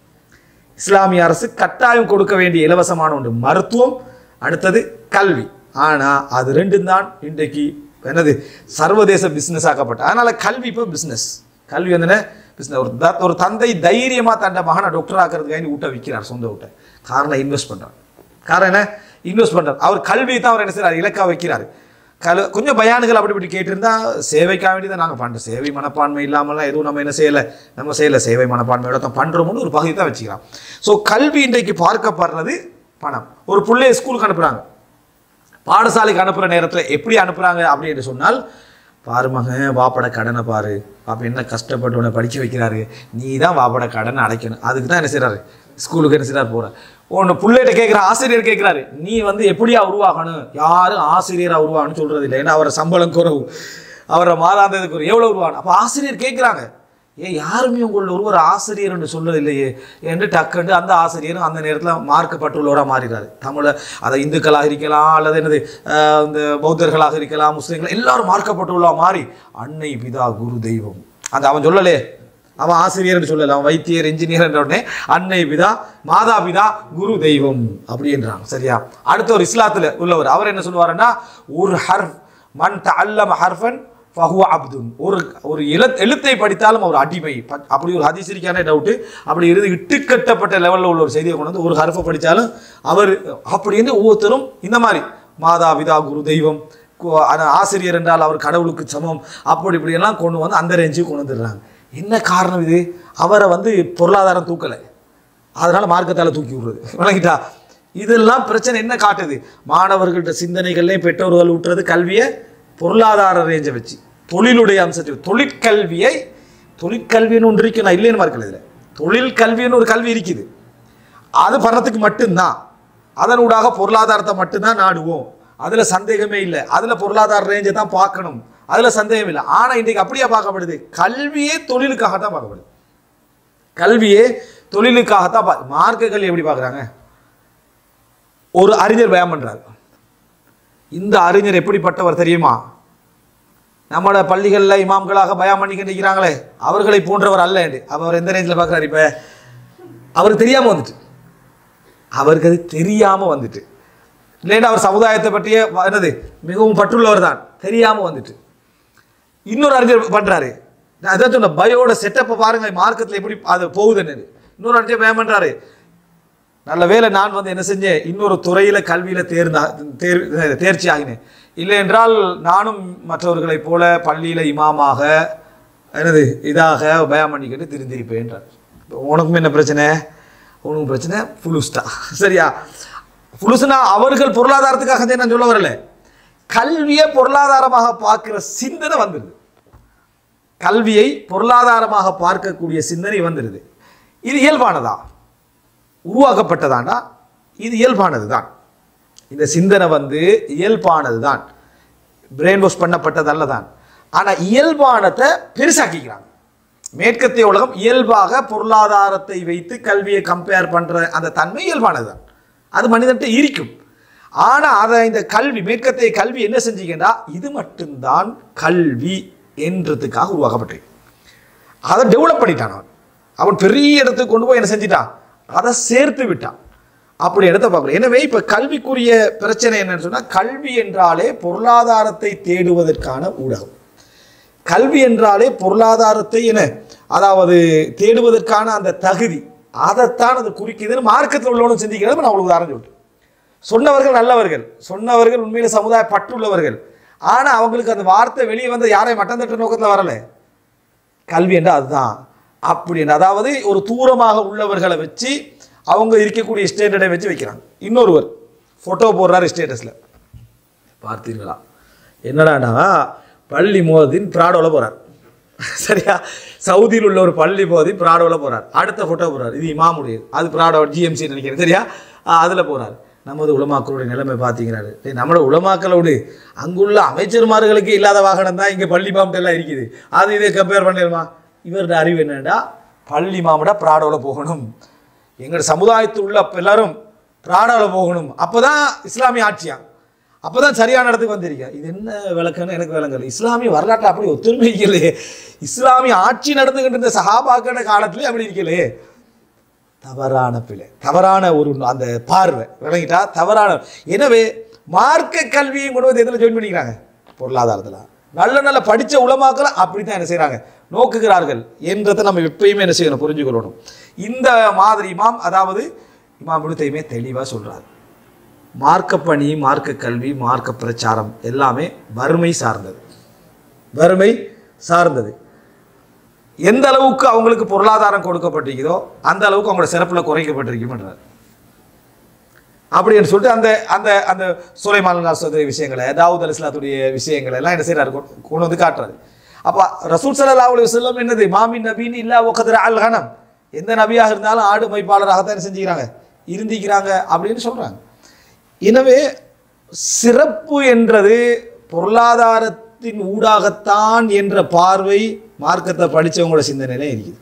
இஸ்லாமிய அரசு கட்டாயம் கொடுக்க வேண்டிய இலவசமான ஒன்று மருத்துவம் அடுத்தது கல்வி ஆனால் அது ரெண்டும் தான் இன்றைக்கு என்னது சர்வதேச பிஸ்னஸ் ஆக்கப்பட்ட அதனால கல்வி இப்போ பிஸ்னஸ் கல்வி வந்து பிஸ்னஸ் ஒரு த- ஒரு தந்தை தைரியமாக தன்னை மகனை டாக்டர் ஆக்கிறதுக்காக ஊட்ட விற்கிறார் சொந்த ஊட்ட காரணம் இன்வெஸ்ட் பண்ணுறார் காரணம் என்ன இன்வெஸ்ட் பண்ணுறார் அவர் கல்வியை தான் அவர் என்ன செய்றார் இலக்கா வைக்கிறார் கல கொஞ்சம் பயானுகள் அப்படி இப்படி கேட்டிருந்தா சேவைக்காக வேண்டி தான் நாங்கள் பண்ணுறோம் சேவை மனப்பான்மை இல்லாமலாம் எதுவும் நம்ம என்ன செய்யலை நம்ம செய்யலை சேவை மனப்பான்மையோட தான் பண்ணுறோம்னு ஒரு பகுதி தான் வச்சுக்கலாம் ஸோ கல்வி இன்றைக்கு பார்க்கப்படுறது பணம் ஒரு பிள்ளைய ஸ்கூலுக்கு அனுப்புகிறாங்க பாடசாலைக்கு அனுப்புகிற நேரத்தில் எப்படி அனுப்புகிறாங்க அப்படின்னு சொன்னால் பாரு மகன் வாப்பட கடனை பாரு பாப்பா என்ன கஷ்டப்பட்டு உன்னை படிக்க வைக்கிறாரு நீ தான் வாப்பட கடனை அடைக்கணும் அதுக்கு தான் என்ன செய்கிறாரு ஸ்கூலுக்கு என்ன செய்கிறார் போகிற ஒன்று பிள்ளைகிட்ட கேட்குற ஆசிரியர் கேட்குறாரு நீ வந்து எப்படியா உருவாகணும் யாரும் ஆசிரியராக உருவாகணும்னு சொல்கிறது இல்லை ஏன்னா அவரை சம்பளம் குறைவு அவரை மாதாந்தத்துக்கு குறைவு எவ்வளோ உருவாகணும் அப்போ ஆசிரியர் கேட்குறாங்க ஏன் யாருமே உங்களில் ஒருவர் ஆசிரியர்னு சொல்றது இல்லையே என்று டக்குண்டு அந்த ஆசிரியரும் அந்த நேரத்தில் மார்க்கப்பட்டுள்ளவராக மாறிறாரு தமிழை அதை இந்துக்களாக இருக்கலாம் அல்லது என்னது ஆஹ் இந்த பௌத்தர்களாக இருக்கலாம் முஸ்லீம்கள் எல்லாரும் மார்க்கப்பட்டுள்ளவா மாறி அன்னை பிதா குரு தெய்வம் அந்த அவன் சொல்லலே அவன் ஆசிரியர்னு சொல்லல அவன் வைத்தியர் இன்ஜினியர் என்ற உடனே அன்னை பிதா மாதா பிதா குரு தெய்வம் அப்படின்றாங்க சரியா அடுத்த ஒரு இஸ்லாத்துல உள்ளவர் அவர் என்ன சொல்லுவாருன்னா ஒரு ஹர்ஃப் மன் தஅல்லம ஹர்ஃபன் ஃபஹுவ அப்துன் ஒரு ஒரு எழு எழுத்தை படித்தாலும் அவர் அடிமை ப- அப்படி ஒரு ஹதீசிரிக்கான டவுட்டு அப்படி இருந்து இட்டுக்கட்டப்பட்ட லெவலில் உள்ள ஒரு செய்தியை கொண்டு வந்து ஒரு ஹர்ஃபை படித்தாலும் அவர் அப்படின்னு ஒவ்வொருத்தரும் இந்த மாதிரி மாதா பிதா குரு தெய்வம் கு- ஆனா ஆசிரியர் என்றால் அவர் கடவுளுக்கு சமம் அப்படி இப்படியெல்லாம் கொண்டு வந்து அந்த ரேஞ்சுக்கு கொண்டு வந்துடுறாங்க என்ன காரணம் இது அவரை வந்து பொருளாதாரம் தூக்கலை அதனால மார்க்கத்தால் தூக்கி விடுறது விளங்கிட்டா இதெல்லாம் பிரச்சனை என்ன காட்டுது மாணவர்கள்ட்ட சிந்தனைகள்லையும் பெற்றோர்கள் விட்டுறது கல்வியை பொருளாதார ரேஞ்சை வச்சு தொழிலுடைய அம்சத்தை தொழிற்கல்வியை தொழிற்கல்வின்னு ஒன்று இருக்கு நான் இல்லைன்னு மறுக்கல இதில் தொழில் கல்வின்னு ஒரு கல்வி இருக்குது அது பணத்துக்கு மட்டும்தான் அதனூடாக பொருளாதாரத்தை மட்டும்தான் நாடுவோம் அதில் சந்தேகமே இல்லை அதில் பொருளாதார ரேஞ்சை தான் பார்க்கணும் அதில் சந்தேகம் இல்லை ஆனால் இன்றைக்கு அப்படியே பார்க்கப்படுது கல்வியே தொழிலுக்காக தான் பார்க்கப்படுது கல்வியே தொழிலுக்காகத்தான் பா மார்க்க கல்வி எப்படி பார்க்குறாங்க ஒரு அறிஞர் பயம் பண்றாரு இந்த அறிஞர் எப்படிப்பட்டவர் தெரியுமா நம்மளோட பள்ளிகளில் இமாம்களாக பயம் பண்ணி நிற்கிறாங்களே அவர்களை போன்றவர் அல்ல என்று அவர் எந்த ரேஞ்சில் பார்க்குறாரு இப்போ அவருக்கு தெரியாமல் வந்துட்டு அவருக்கு அது தெரியாமல் வந்துட்டு இல்லைன்னா அவர் சமுதாயத்தை பற்றிய வ- என்னது மிகவும் பற்றுள்ளவர் தான் தெரியாமல் வந்துட்டு இன்னொரு அறிஞர் பண்றாரு நான் அதான் சொன்ன பயோட செட்டப்பை பாருங்க மார்க்கெட்டில் எப்படி அது போகுதுன்னு இன்னொரு அறிஞர் பயம் பண்றாரு நல்ல வேளை நான் வந்து என்ன செஞ்சேன் இன்னொரு துறையில கல்வியில தேர்ந்தா தேர் தேர்ச்சி ஆகினேன் இல்லை என்றால் நானும் மற்றவர்களைப் போல பள்ளியில இமாமாக என்னது இதாக பயம் பண்ணிக்கிட்டு திருந்திருப்பேன்றார் உனக்கும் என்ன பிரச்சனை உனக்கும் பிரச்சனை புலுஸ்டா சரியா புலுசுனா அவர்கள் பொருளாதாரத்துக்காக தான் நான் சொல்ல வரல கல்வியை பொருளாதாரமாக பார்க்கிற சிந்தனை வந்துடுது கல்வியை பொருளாதாரமாக பார்க்கக்கூடிய சிந்தனை வந்துடுது இது இயல்பானதா உருவாக்கப்பட்டதாண்டா இது இயல்பானது தான் இந்த சிந்தனை வந்து இயல்பானது தான் பிரெயின் வாஷ் பண்ணப்பட்டதல்ல தான் ஆனால் இயல்பானத்தை பெருசாக்கிக்கிறாங்க மேற்கத்திய உலகம் இயல்பாக பொருளாதாரத்தை வைத்து கல்வியை கம்பேர் பண்ணுற அந்த தன்மை இயல்பானது தான் அது மனிதன்ட்ட இருக்கும் ஆனால் அதை இந்த கல்வி மேற்கத்திய கல்வி என்ன செஞ்சீங்கன்னா இது மட்டும்தான் கல்வி என்றதுக்காக உருவாக்கப்பட்டிருக்கு அதை டெவலப் பண்ணிட்டான் அவன் அவன் பெரிய இடத்துக்கு கொண்டு போய் என்ன செஞ்சிட்டான் அதை சேர்த்து விட்டான் அப்படி இடத்த பார்க்கணும் எனவே இப்போ கல்விக்குரிய பிரச்சனை என்னன்னு சொன்னால் கல்வி என்றாலே பொருளாதாரத்தை தேடுவதற்கான ஊடகம் கல்வி என்றாலே பொருளாதாரத்தை என அதாவது தேடுவதற்கான அந்த தகுதி அதைத்தான் அது குறிக்குதுன்னு மார்க்கத்தில் உள்ளவனும் சிந்திக்கிறது நான் உங்களுக்கு உதாரணம் சொல்லிட்டு சொன்னவர்கள் நல்லவர்கள் சொன்னவர்கள் உண்மையில சமுதாய பற்றுள்ளவர்கள் ஆனால் அவங்களுக்கு அந்த வார்த்தை வெளியே வந்து யாரையும் மட்டம் தட்ட நோக்கத்தில் வரலை கல்வி என்றால் அதுதான் அப்படின்னு அதாவது ஒரு தூரமாக உள்ளவர்களை வச்சு அவங்க இருக்கக்கூடிய ஸ்டேட்டடை வச்சு வைக்கிறாங்க இன்னொருவர் ஃபோட்டோ போடுறாரு ஸ்டேட்டஸில் பார்த்தீங்களா என்னடானா பள்ளி மோதின் பிராடோவில் போகிறார் சரியா சவுதியில் உள்ள ஒரு பள்ளி மோதி பிராடோவில் போகிறார் அடுத்த ஃபோட்டோ போகிறார் இது இமாமுடையது அது பிராடோ ஜிஎம்சி நினைக்கிறேன் சரியா அதில் போகிறார் நமது உலமாக்களுடைய நிலைமை பார்த்தீங்கிறாரு டேய், நம்மளோட உலமாக்களோடு அங்குள்ள அமைச்சர்மார்களுக்கு இல்லாத வாகனம் தான் இங்கே பள்ளி மாவட்டம் இருக்குது அது இதை கம்பேர் பண்ணிடுமா இவருடைய அறிவு என்னடா பள்ளி மாவட்ட பிராடோவில் போகணும் எங்கள் சமுதாயத்தில் உள்ள எல்லாரும் பிராடாவில் போகணும் அப்போ தான் இஸ்லாமிய ஆட்சியா அப்போ தான் சரியான இடத்துக்கு வந்திருக்கா இது என்ன விளக்கன்னு எனக்கு விளங்கல இஸ்லாமிய வரலாற்று அப்படி ஒத்துழைமை இருக்கலையே இஸ்லாமிய ஆட்சி நடந்துகிட்டு இருந்த சஹாபாக்கிற காலத்திலே அப்படி இருக்கலையே தவறான பிழை தவறான ஒரு அந்த பார்வை விளங்கிட்டா தவறான எனவே மார்க்க கல்வியை கொண்டு வந்து எதில் ஜாயின் பண்ணிக்கிறாங்க பொருளாதாரத்தில் நல்ல நல்ல படித்த உலமாக்களை அப்படி தான் என்ன செய்கிறாங்க நோக்குகிறார்கள் என்றதை நம்ம எப்பயுமே என்ன செய்யணும் புரிஞ்சுக்கொள்ளணும் இந்த மாதிரி இமாம் அதாவது இமாம் இப்னு தெளிவாக சொல்கிறார் மார்க்க பணி மார்க்க கல்வி மார்க்க பிரச்சாரம் எல்லாமே வறுமை சார்ந்தது வறுமை சார்ந்தது எந்த அளவுக்கு அவங்களுக்கு பொருளாதாரம் கொடுக்கப்பட்டிருக்குதோ அந்த அளவுக்கு அவங்களோட சிறப்பில் குறைக்கப்பட்டிருக்குன்றார் அப்படின்னு சொல்லிட்டு அந்த அந்த அந்த சுலைமான் நாசுடைய விஷயங்களை தாவூத் அலி இஸ்லாத்துடைய விஷயங்களை எல்லாம் என்ன செய்யறாரு கொ- கொண்டு வந்து காட்டுறாரு அப்போ ரசூல் ஸல்லல்லாஹு அலைஹி வஸல்லம் என்னது மாமின் நபீன் இல்லா ஒக்கதிர அல் ஹனம் எந்த நபியாக இருந்தாலும் ஆடு மைப்பாளராகத்தான் என்ன செஞ்சுக்கிறாங்க இருந்திக்கிறாங்க அப்படின்னு சொல்றாங்க எனவே சிறப்பு என்றது பொருளாதாரத்தின் ஊடாகத்தான் என்ற பார்வை மார்க்கத்தை படித்தவங்களோட சிந்தனையில இருக்குது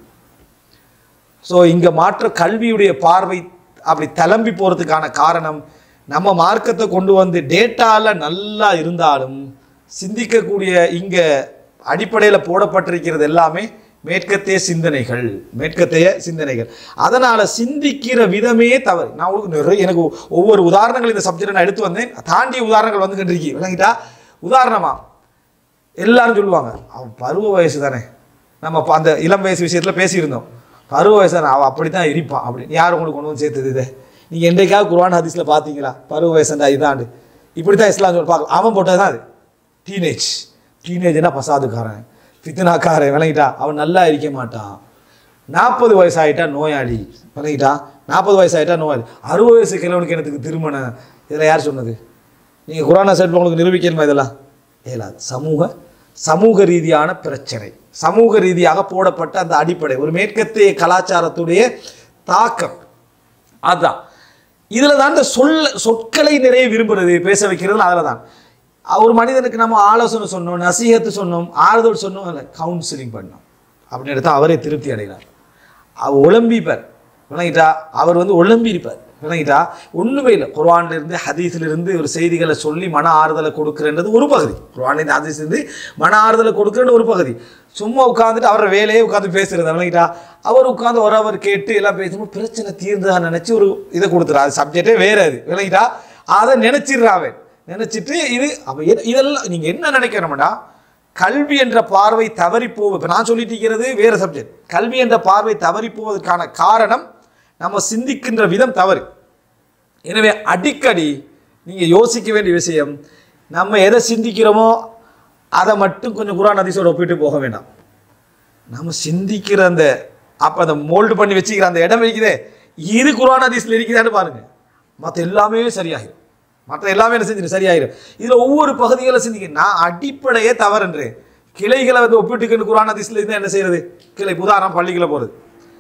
ஸோ இங்கே மாற்ற கல்வியுடைய பார்வை அப்படி தளம்பி போகிறதுக்கான காரணம் நம்ம மார்க்கத்தை கொண்டு வந்து டேட்டாவில் நல்லா இருந்தாலும் சிந்திக்கக்கூடிய இங்கே அடிப்படையில் போடப்பட்டிருக்கிறது எல்லாமே மேற்கத்தைய சிந்தனைகள் மேற்கத்தைய சிந்தனைகள் அதனால் சிந்திக்கிற விதமே தவறு நான் உங்களுக்கு நிறைய எனக்கு ஒவ்வொரு உதாரணங்கள் இந்த சப்ஜெக்டை நான் எடுத்து வந்தேன் தாண்டிய உதாரணங்கள் வந்துகிட்டு இருக்கி விளங்கிட்டா உதாரணமா எல்லாரும் சொல்லுவாங்க அவன் பருவ வயசு தானே நம்ம அப்ப அந்த இளம் வயசு விஷயத்தில் பேசியிருந்தோம் பருவ வயசு தானே அவன் அப்படி தான் இருப்பான் அப்படின்னு யார் உங்களுக்கு கொண்டு வந்து சேர்த்தது இதை நீங்கள் என்றைக்காவது குர்ஆன் ஹதீஸில் பார்த்தீங்களா பருவ வயசுண்டா இதாண்டு இப்படி தான் இஸ்லாம் சொல்லி பார்க்கலாம் அவன் போட்டது தான் அது டீனேஜ் டீனேஜ்னா பசாதுக்காரன் ஃபித்னாக்காரன் விளங்கிட்டா அவன் நல்லா இருக்க மாட்டான் நாற்பது வயசு ஆகிட்டா நோயாளி விளங்கிட்டா நாற்பது வயசு ஆகிட்டா நோயாளி அறுபது வயசு கிழவனுக்கு எனக்கு திருமணம் இதில் யார் சொன்னது நீங்கள் குரானா செட் உங்களுக்கு நிரூபிக்கணுமா இதெல்லாம் இயலாது சமூக சமூக ரீதியான பிரச்சனை சமூக ரீதியாக போடப்பட்ட அந்த அடிப்படை ஒரு மேற்கத்திய கலாச்சாரத்துடைய தாக்கம் அதுதான் இதில் தான் இந்த சொல்ல சொற்களை நிறைய விரும்புறது பேச வைக்கிறது அதில் தான் ஒரு மனிதனுக்கு நம்ம ஆலோசனை சொன்னோம் நசீகத்து சொன்னோம் ஆறுதல் சொன்னோம் அதில் கவுன்சிலிங் பண்ணோம் அப்படின்னு எடுத்தால் அவரே திருப்தி அடைகிறார் அவர் ஒலம்பிப்பார் விளங்கிட்டா அவர் வந்து ஒலம்பி இருப்பார் விளங்கிட்டா ஒன்றுமே இல்லை குர்ஆன்ல இருந்து ஹதீஸ்ல இருந்து ஒரு செய்திகளை சொல்லி மன ஆறுதலை கொடுக்குறன்றது ஒரு பகுதி குர்ஆன்லேருந்து ஹதீஸ்ல இருந்து மன ஆறுதலை கொடுக்குறது ஒரு பகுதி சும்மா உட்காந்துட்டு அவரை வேலையே உட்காந்து பேசுறது விளங்கிட்டா அவர் உட்காந்து ஒரு அவர் கேட்டு எல்லாம் பேசும்போது பிரச்சனை தீர்ந்ததா நினச்சி ஒரு இதை கொடுத்துறா அது சப்ஜெக்டே வேற அது விளங்கிட்டா அதை நினச்சிடுறாவன் நினச்சிட்டு இது அப்போ இதெல்லாம் நீங்கள் என்ன நினைக்கணும்டா கல்வி என்ற பார்வை தவறி போவது இப்போ நான் சொல்லிட்டு இருக்கிறது வேறு சப்ஜெக்ட் கல்வி என்ற பார்வை தவறி போவதற்கான காரணம் நம்ம சிந்திக்கின்ற விதம் தவறு எனவே அடிக்கடி நீங்கள் யோசிக்க வேண்டிய விஷயம் நம்ம எதை சிந்திக்கிறோமோ அதை மட்டும் கொஞ்சம் குரான் ஹதீஸோட ஒப்பிட்டு போக வேண்டாம் நம்ம சிந்திக்கிற அந்த அப்போ அந்த மோல்டு பண்ணி வச்சுக்கிற அந்த இடம் இருக்குதே இது குரான் ஹதீஸில் இருக்குதான்னு பாருங்க மற்ற எல்லாமே சரியாகிடும் மற்ற எல்லாமே என்ன செஞ்சிடும் சரியாயிடும் இதில் ஒவ்வொரு பகுதிகளை சிந்திக்க நான் அடிப்படையே தவறுன்றேன் கிளைகளை வந்து ஒப்பிட்டுக்கிட்டு குரான் ஹதீஸில் இருந்தால் என்ன செய்யறது கிளை உதாரணம் பள்ளிக்குள்ள போகிறது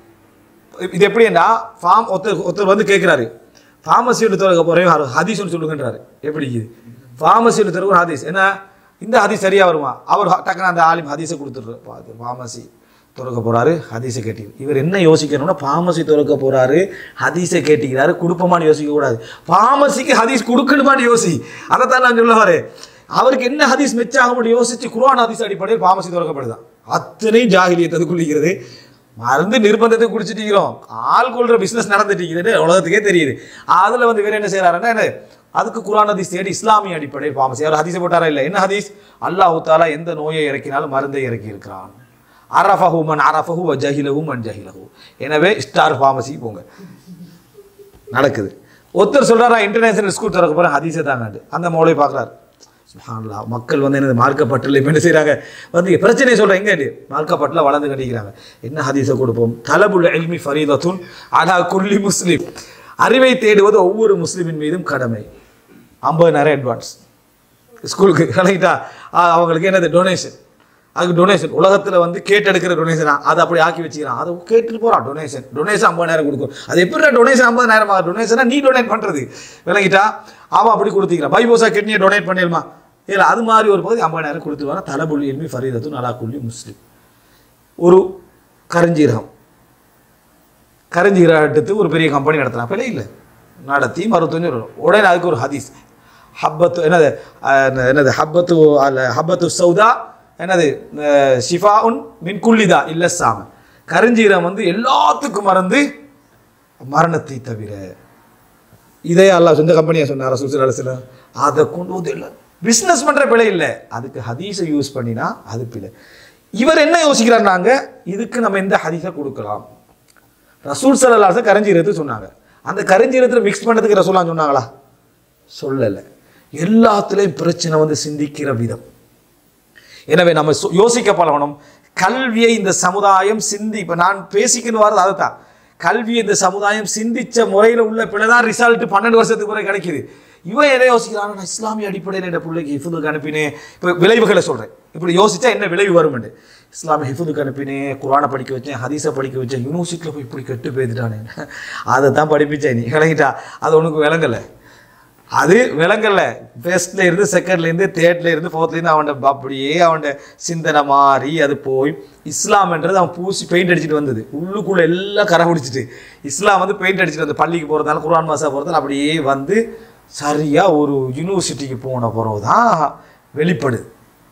இது எப்படின்னா ஃபார்ம் ஒருத்தர் ஒருத்தர் வந்து கேட்குறாரு ஃபார்மசியோட திறக்க போகிறேன் ஹதீஸ் ஒன்று சொல்லுங்கன்றாரு எப்படி இது ஃபார்மசியோட திறக்க ஒரு ஹதீஸ் என்ன இந்த ஹதீஸ் சரியாக வருமா அவர் ஹ- டக்குன்னு அந்த ஆலிம் ஹதீஸை கொடுத்துட்ரு ஃபார்மசி திறக்க போகிறாரு ஹதீஸை கேட்டி இவர் என்ன யோசிக்கணும்னா ஃபார்மசி திறக்க போகிறாரு ஹதீஸை கேட்டிக்கிறாரு கொடுப்போமான்னு யோசிக்க கூடாது ஃபார்மசிக்கு ஹதீஸ் கொடுக்கணுமான்னு யோசி அதைத்தான் நான் சொல்ல வரேன் அவருக்கு என்ன ஹதீஸ் மெச்சாக முடியும் யோசிச்சு குர்ஆன் ஹதீஸ் அடிப்படையில் பாமசி திறக்கப்படுதான் அத்தனையும் ஜாகிலியத்தை குளிக்கிறது மருந்து நிர்பந்தத்தை குடிச்சிட்டீங்கிறோம் ஆள் கொள்ற பிசினஸ் நடந்துட்டீங்கிறது உலகத்துக்கே தெரியுது அதுல வந்து வேற என்ன செய்யறாருன்னா என்ன அதுக்கு குர்ஆன் ஹதீஸ் தேடி இஸ்லாமிய அடிப்படையில் பாமசி அவர் ஹதீஸை போட்டாரா இல்லை என்ன ஹதீஸ் அல்லாஹ் தாலா எந்த நோயை இறக்கினாலும் மருந்தை இறக்கி இருக்கிறான் அரஃபஹு மன் அரஃபஹு வ ஜஹிலஹு மன் ஜஹிலஹு எனவே ஸ்டார் ஃபார்மசி போங்க நடக்குது ஒருத்தர் சொல்றாரா இன்டர்நேஷனல் ஸ்கூல் திறக்க போகிறேன் ஹதீஸை தாங்க அந்த மோளை பார்க்குறாரு சுப்ஹானல்லாஹ் மக்கள் வந்து என்னது மார்க்கப்பட்டில் இப்போ என்ன செய்கிறாங்க வந்து பிரச்சனையை சொல்கிறேன் எங்கே மார்க்கப்பட்டில் வளர்ந்து கட்டிக்கிறாங்க என்ன ஹதீஸை கொடுப்போம் தலபுல் எல்மி ஃபரீதத்துன் அலா குல்லி முஸ்லீம் அறிவை தேடுவது ஒவ்வொரு முஸ்லீமின் மீதும் கடமை ஐம்பதாயிரம் அட்வான்ஸ் ஸ்கூலுக்கு கலக்கிட்டா அவங்களுக்கு என்னது டொனேஷன் அதுக்கு டொனேஷன் உலகத்தில் வந்து கேட்டெடுக்கிற டொனேஷனா அதை அப்படி ஆக்கி வச்சுக்கிறான் அதை கேட்டுட்டு போகிறான் டொனேஷன் டொனேஷன் ஐம்பதாயிரம் கொடுக்கும் அது எப்படி டொனேஷன் ஐம்பதாயிரம் டொனேஷனா நீ டொனேட் பண்ணுறது விளங்கிட்டா அவன் அப்படி கொடுத்துக்கிறான் பைபோசா கிட்னியை டொனேட் பண்ணிடுமா இல்லை அது மாதிரி ஒரு பகுதி ஐம்பதாயிரம் கொடுத்துருவாங்க தலபுல் இல்மி ஃபரீதத்து நலாக்குள்ளி முஸ்லீம் ஒரு கரஞ்சீரகம் கரஞ்சீரகம் எடுத்து ஒரு பெரிய கம்பெனி நடத்துகிறான் பிள்ளை இல்லை நடத்தி மருத்துவம் வரும் உடனே அதுக்கு ஒரு ஹதீஸ் ஹப்பத்து என்னது அஹ், என்னது ஹப்பத்து அல்ல ஹப்பத்து சௌதா என்னது அஹ், ஷிஃபா உன் மின் குல்லிதா இல்ல சாம கருஞ்சீரம் வந்து எல்லாத்துக்கும் மறந்து மரணத்தை தவிர இதே அல்லாஹ் சொந்த கம்பெனியா சொன்னார் ரசூல் அரசில் அதை கொண்டு வந்து இல்லை பிஸ்னஸ் பண்ற பிழை இல்லை அதுக்கு ஹதீஸை யூஸ் பண்ணினா அது பிழை இவர் என்ன யோசிக்கிறார் நாங்க இதுக்கு நம்ம எந்த ஹதீஸை கொடுக்கலாம் ரசூல் சல்லாச கரஞ்சீரத்து சொன்னாங்க அந்த கரஞ்சீரத்தில் மிக்ஸ் பண்ணதுக்கு ரசூலாம் சொன்னாங்களா சொல்லலை எல்லாத்துலேயும் பிரச்சனை வந்து சிந்திக்கிற விதம் எனவே நம்ம சோ- யோசிக்க பழகணும் கல்வியை இந்த சமுதாயம் சிந்தி இப்போ நான் பேசிக்கணும் வரது அதுதான் கல்வியை இந்த சமுதாயம் சிந்திச்ச முறையில் உள்ள பிள்ளைதான் ரிசல்ட் பன்னெண்டு வருஷத்துக்கு பிறகு கிடைக்குது இவன் எதை யோசிக்கிறான் நான் இஸ்லாமிய அடிப்படையில் என் பிள்ளைக்கு ஹிஃபுதுக்கு அனுப்பினேன் இப்போ விளைவுகளை சொல்கிறேன் இப்படி யோசிச்சா என்ன விளைவு வரும்னு இஸ்லாமிய ஹிஃபுதுக்கு அனுப்பினேன் குரானை படிக்க வச்சேன் ஹதீஸை படிக்க வச்சேன் யூனிவர்சிட்டியில் போய் இப்படி கெட்டு போய்த்துட்டானே அதை தான் படிப்பிச்சேன் நீ விளங்கிட்டா அது உனக்கு விளங்கலை அது விளங்கல ஃபர்ஸ்ட்ல இருந்து செகண்ட்ல இருந்து தேர்ட்ல இருந்து ஃபோர்த்ல இருந்து அவன் அப்படியே அவன் சிந்தனை மாறி அது போய் இஸ்லாம்ன்றது அவன் பூசி பெயிண்ட் அடிச்சுட்டு வந்தது உள்ளுக்குள்ள எல்லாம் கரை பிடிச்சிட்டு இஸ்லாம் வந்து பெயிண்ட் அடிச்சுட்டு வந்து பள்ளிக்கு போகிறதால குர்ஆன் மாசா போகிறதால அப்படியே வந்து சரியா ஒரு யூனிவர்சிட்டிக்கு போன பிறகு தான் வெளிப்படுது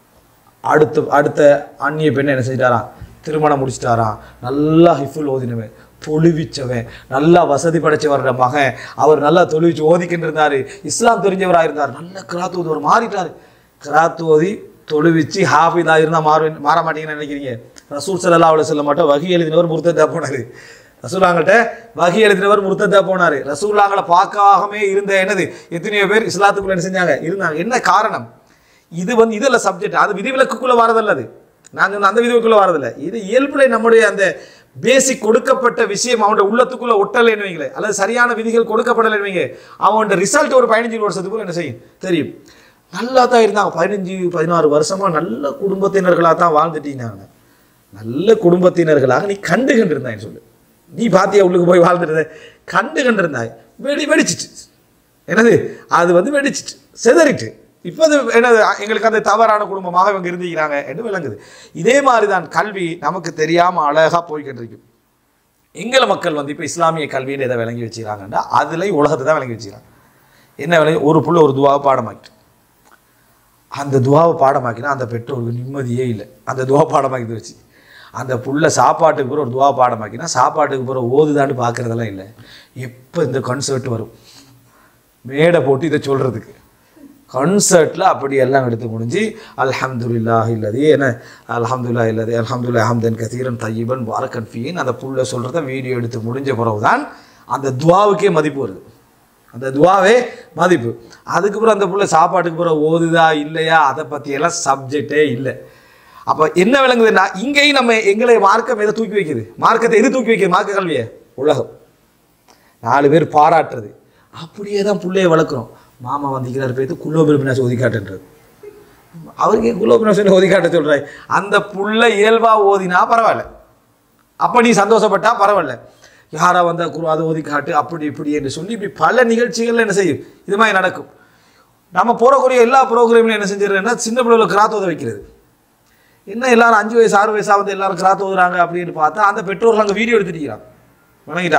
அடுத்த அடுத்த அந்நிய பெண்ணை என்ன செஞ்சிட்டாராம் திருமணம் முடிச்சிட்டாராம் நல்லா ஹிஃபுல் ஓதினவன் தொழுவிச்சவன் நல்லா வசதி படைச்சவரோட மகன் அவர் நல்லா தொழுவிச்சு ஓதிக்கிட்டு இருந்தாரு இஸ்லாம் தெரிஞ்சவராக இருந்தார் நல்ல கிராத்து ஓதுவர் மாறிட்டாரு கிராத்து ஓதி தொழுவிச்சு ஹாஃபிதா இருந்தால் மாற மாற மாட்டீங்கன்னு நினைக்கிறீங்க ரசூல் சல்லா அவ்வளோ சொல்ல மாட்டோம் வகி எழுதினவர் முருத்ததா போனார் ரசூலாங்கிட்ட வகி எழுதினவர் முருத்ததா போனார் ரசூலாங்களை பார்க்காகவே இருந்த என்னது எத்தனையோ பேர் இஸ்லாத்துக்குள்ள என்ன செஞ்சாங்க இருந்தாங்க என்ன காரணம் இது வந்து இதில் சப்ஜெக்ட் அது விதிவிலக்குக்குள்ள வரதல்ல அது நான் சொன்ன அந்த விதிவுக்குள்ள வரதில்லை இது இயல்புல நம்முடைய அந்த பேசிக் கொடுக்கப்பட்ட விஷயம் அவனோட உள்ளத்துக்குள்ள ஒட்டலைன்னு வைங்களேன் அல்லது சரியான விதிகள் கொடுக்கப்படலைன்னு வைங்க அவனோட ரிசல்ட் ஒரு பதினஞ்சு வருஷத்துக்குள்ள என்ன செய்யும் தெரியும் நல்லா தான் இருந்தாங்க பதினஞ்சு பதினாறு வருஷமா நல்ல குடும்பத்தினர்களாக தான் வாழ்ந்துட்டீங்க நல்ல குடும்பத்தினர்களாக நீ கண்டு கண்டிருந்தாய் சொல்லு நீ பாத்தியா உள்ளுக்கு போய் வாழ்ந்துட்டு கண்டு கண்டிருந்தாய் வெடி வெடிச்சிட்டு என்னது அது வந்து வெடிச்சிட்டு செதறிட்டு இப்போ அது என்னது எங்களுக்கு அந்த தவறான குடும்பமாக இவங்க இருந்திக்கிறாங்க என்று விளங்குது இதே மாதிரி தான் கல்வி நமக்கு தெரியாமல் அழகாக போய்கிட்டு இருக்கும் எங்கள மக்கள் வந்து இப்போ இஸ்லாமிய கல்வின்னு எதை விளங்கி வச்சுக்கிறாங்கன்னா அதுல உலகத்தை தான் விளங்கி வச்சுக்கிறாங்க என்ன விளங்கி ஒரு புள்ள ஒரு துவாவை பாடமாக்கிட்டு அந்த துவாவை பாடமாக்கினா அந்த பெற்றோருக்கு நிம்மதியே இல்லை அந்த துவா பாடமாக்கி வச்சு அந்த புள்ள சாப்பாட்டுக்கு பிறகு ஒரு துவா பாடமாக்கினா சாப்பாட்டுக்கு பிறகு ஓதுதான்னு பார்க்குறதெல்லாம் இல்லை எப்போ இந்த கான்சர்ட் வரும் மேடை போட்டு இதை சொல்கிறதுக்கு கான்சர்ட்டில் அப்படி எல்லாம் எடுத்து முடிஞ்சு அல்ஹம்துலில்லாஹ் இல்லது என்ன அல்ஹம்துல்லா இல்லது அல்ஹம்துல்லா ஹம்தன் கசீரன் தையீபன் பாரக்கன் ஃபீன் அந்த புள்ள சொல்கிறத வீடியோ எடுத்து முடிஞ்ச பிறகு தான் அந்த துவாவுக்கே மதிப்பு வருது அந்த துவாவே மதிப்பு அதுக்கப்புறம் அந்த புள்ள சாப்பாட்டுக்கு பிறகு ஓதுதா இல்லையா அதை பற்றியெல்லாம் சப்ஜெக்டே இல்லை அப்போ என்ன விளங்குதுன்னா இங்கேயும் நம்ம எங்களை மார்க்கம் எதை தூக்கி வைக்குது மார்க்கத்தை எது தூக்கி வைக்குது மார்க்க கல்வியை உலகம் நாலு பேர் பாராட்டுறது அப்படியே தான் பிள்ளைய வளர்க்குறோம் மாமா வந்திக்கிறார் பேத்து குலோபினாசி ஒதுக்காட்டுன்றது அவருக்கு குலோபினாசி ஒதுக்காட்ட சொல்கிறாய் அந்த புள்ள இயல்பா ஓதினா பரவாயில்ல அப்போ நீ சந்தோஷப்பட்டா பரவாயில்ல யாரா வந்தா குரு அதை ஒதுக்காட்டு அப்படி இப்படி என்று சொல்லி இப்படி பல நிகழ்ச்சிகள்ல என்ன செய்யும் இது மாதிரி நடக்கும் நம்ம போறக்கூடிய எல்லா ப்ரோக்ராம்லையும் என்ன செஞ்சிடறேன்னா சின்ன பிள்ளைகளை கிராத் ஓத வைக்கிறது என்ன எல்லாரும் அஞ்சு வயசு ஆறு வயசா வந்து எல்லாரும் கிராத் ஓதுறாங்க அப்படின்னு பார்த்தா அந்த பெற்றோர்கள் அங்கே வீடியோ எடுத்துட்டு வணங்கிட்டா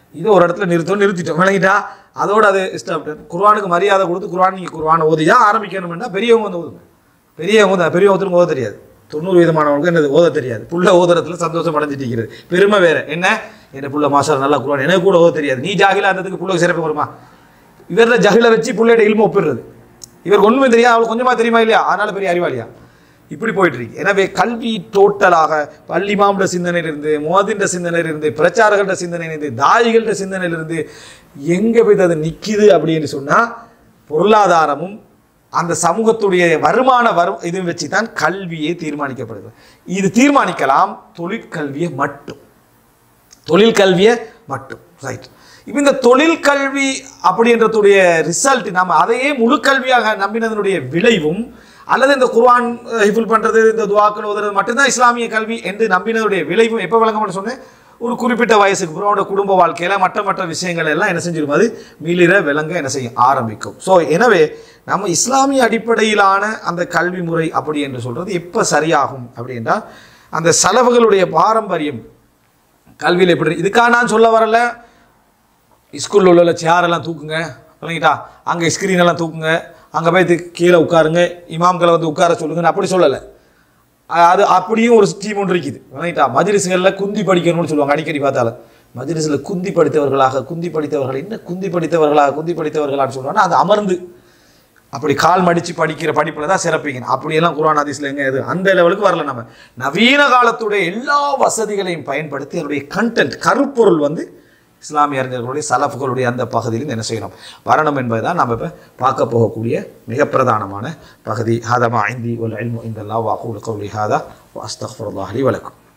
இது ஒரு இடத்துல நிறுத்தம் நிறுத்திட்டோம் விளங்கிட்டா அதோட அது ஸ்டாப் குர்ஆனுக்கு மரியாதை கொடுத்து குர்ஆன் நீங்கள் குர்ஆனை ஓதி தான் ஆரம்பிக்கணும்னா பெரியவங்க வந்து ஓதுங்க பெரியவங்க தான் பெரியவங்க ஒருத்தருக்கு ஓத தெரியாது தொண்ணூறு விதமானவங்களுக்கு என்னது ஓத தெரியாது புள்ள ஓதுறதுல சந்தோஷம் அடைஞ்சிட்டு இருக்கிறது பெருமை வேற என்ன என்ன புள்ள மாஸ்டர் நல்லா குர்ஆன் எனக்கு கூட ஓத தெரியாது நீ ஜாகிலா இருந்ததுக்கு புள்ள சிறப்பு வருமா இவரில் ஜகில வச்சு புள்ளையோட இல்ம ஒப்பிடுறது இவருக்கு ஒன்றுமே தெரியாது அவளுக்கு கொஞ்சமா தெரியுமா இல்லையா அதனால பெரிய அறிவாளியா இப்படி போயிட்டு இருக்கு எனவே கல்வி டோட்டலாக பள்ளிமாமுட சிந்தனையிலிருந்து மோதின்ற சிந்தனையிலிருந்து பிரச்சாரகள்ட சிந்தனையிலிருந்து தாயிகள்ட சிந்தனையிலிருந்து எங்கே போய் அது நிற்கிது அப்படின்னு சொன்னால் பொருளாதாரமும் அந்த சமூகத்துடைய வருமான வரு இது வச்சு தான் கல்வியே தீர்மானிக்கப்படுது இது தீர்மானிக்கலாம் தொழிற்கல்வியை மட்டும் தொழில் கல்வியை மட்டும் ரைட் இப்போ இந்த தொழில் கல்வி அப்படின்றதுடைய ரிசல்ட் நம்ம அதையே முழு கல்வியாக நம்பினதனுடைய விளைவும் அல்லது இந்த குர்ஆன் ஹிஃபுல் பண்ணுறது இந்த துவாக்கள் ஓதுறது மட்டும்தான் இஸ்லாமிய கல்வி என்று நம்பினதுடைய விளைவும் எப்போ விளங்கம்னு சொன்னேன் ஒரு குறிப்பிட்ட வயசுக்கு அப்புறம் அவனோட குடும்ப வாழ்க்கையில் மற்ற மற்ற விஷயங்கள் எல்லாம் என்ன செஞ்சிடும் அது மிளிர விளங்க என்ன செய்யும் ஆரம்பிக்கும் ஸோ எனவே நம்ம இஸ்லாமிய அடிப்படையிலான அந்த கல்வி முறை அப்படி என்று சொல்கிறது எப்போ சரியாகும் அப்படின்றா அந்த செலவுகளுடைய பாரம்பரியம் கல்வியில் எப்படி இதுக்காக நான் சொல்ல வரல ஸ்கூலில் உள்ள சேரெல்லாம் தூக்குங்க விளங்கிட்டா அங்கே ஸ்க்ரீன் எல்லாம் தூக்குங்க அங்கே போய் இது கீழே உட்காருங்க இமாம்களை வந்து உட்கார சொல்லுங்கன்னு அப்படி சொல்லலை அது அப்படியும் ஒரு டீம் ஒன்று இருக்குது விளங்கிட்டா மஜ்லிஸ்களில் குந்தி படிக்கணும்னு சொல்லுவாங்க அடிக்கடி பார்த்தாலும் மஜ்லிஸில் குந்தி படித்தவர்களாக குந்தி படித்தவர்கள் என்ன குந்தி படித்தவர்களாக குந்தி படித்தவர்களான்னு சொல்லுவாங்கன்னா அது அமர்ந்து அப்படி கால் மடித்து படிக்கிற படிப்பில் தான் சிறப்பிக்கணும் அப்படியெல்லாம் குர்ஆன் ஹதீஸ்ல எங்க இது அந்த லெவலுக்கு வரல நம்ம நவீன காலத்துடைய எல்லா வசதிகளையும் பயன்படுத்தி அதனுடைய கண்டென்ட் கருப்பொருள் வந்து இஸ்லாமிய அறிஞர்களுடைய சலஃப்களுடைய அந்த பகுதியில் என்ன செய்யணும் வரணும் என்பதை தான் நம்ம இப்போ பார்க்க போகக்கூடிய மிக பிரதானமான பகுதி ஹாதமா ஐந்தி ஒல் இல்மு இந்த லா வாக்கூல் கௌலி ஹாதா அஸ்தஃபுல்லாஹி வலக்கும்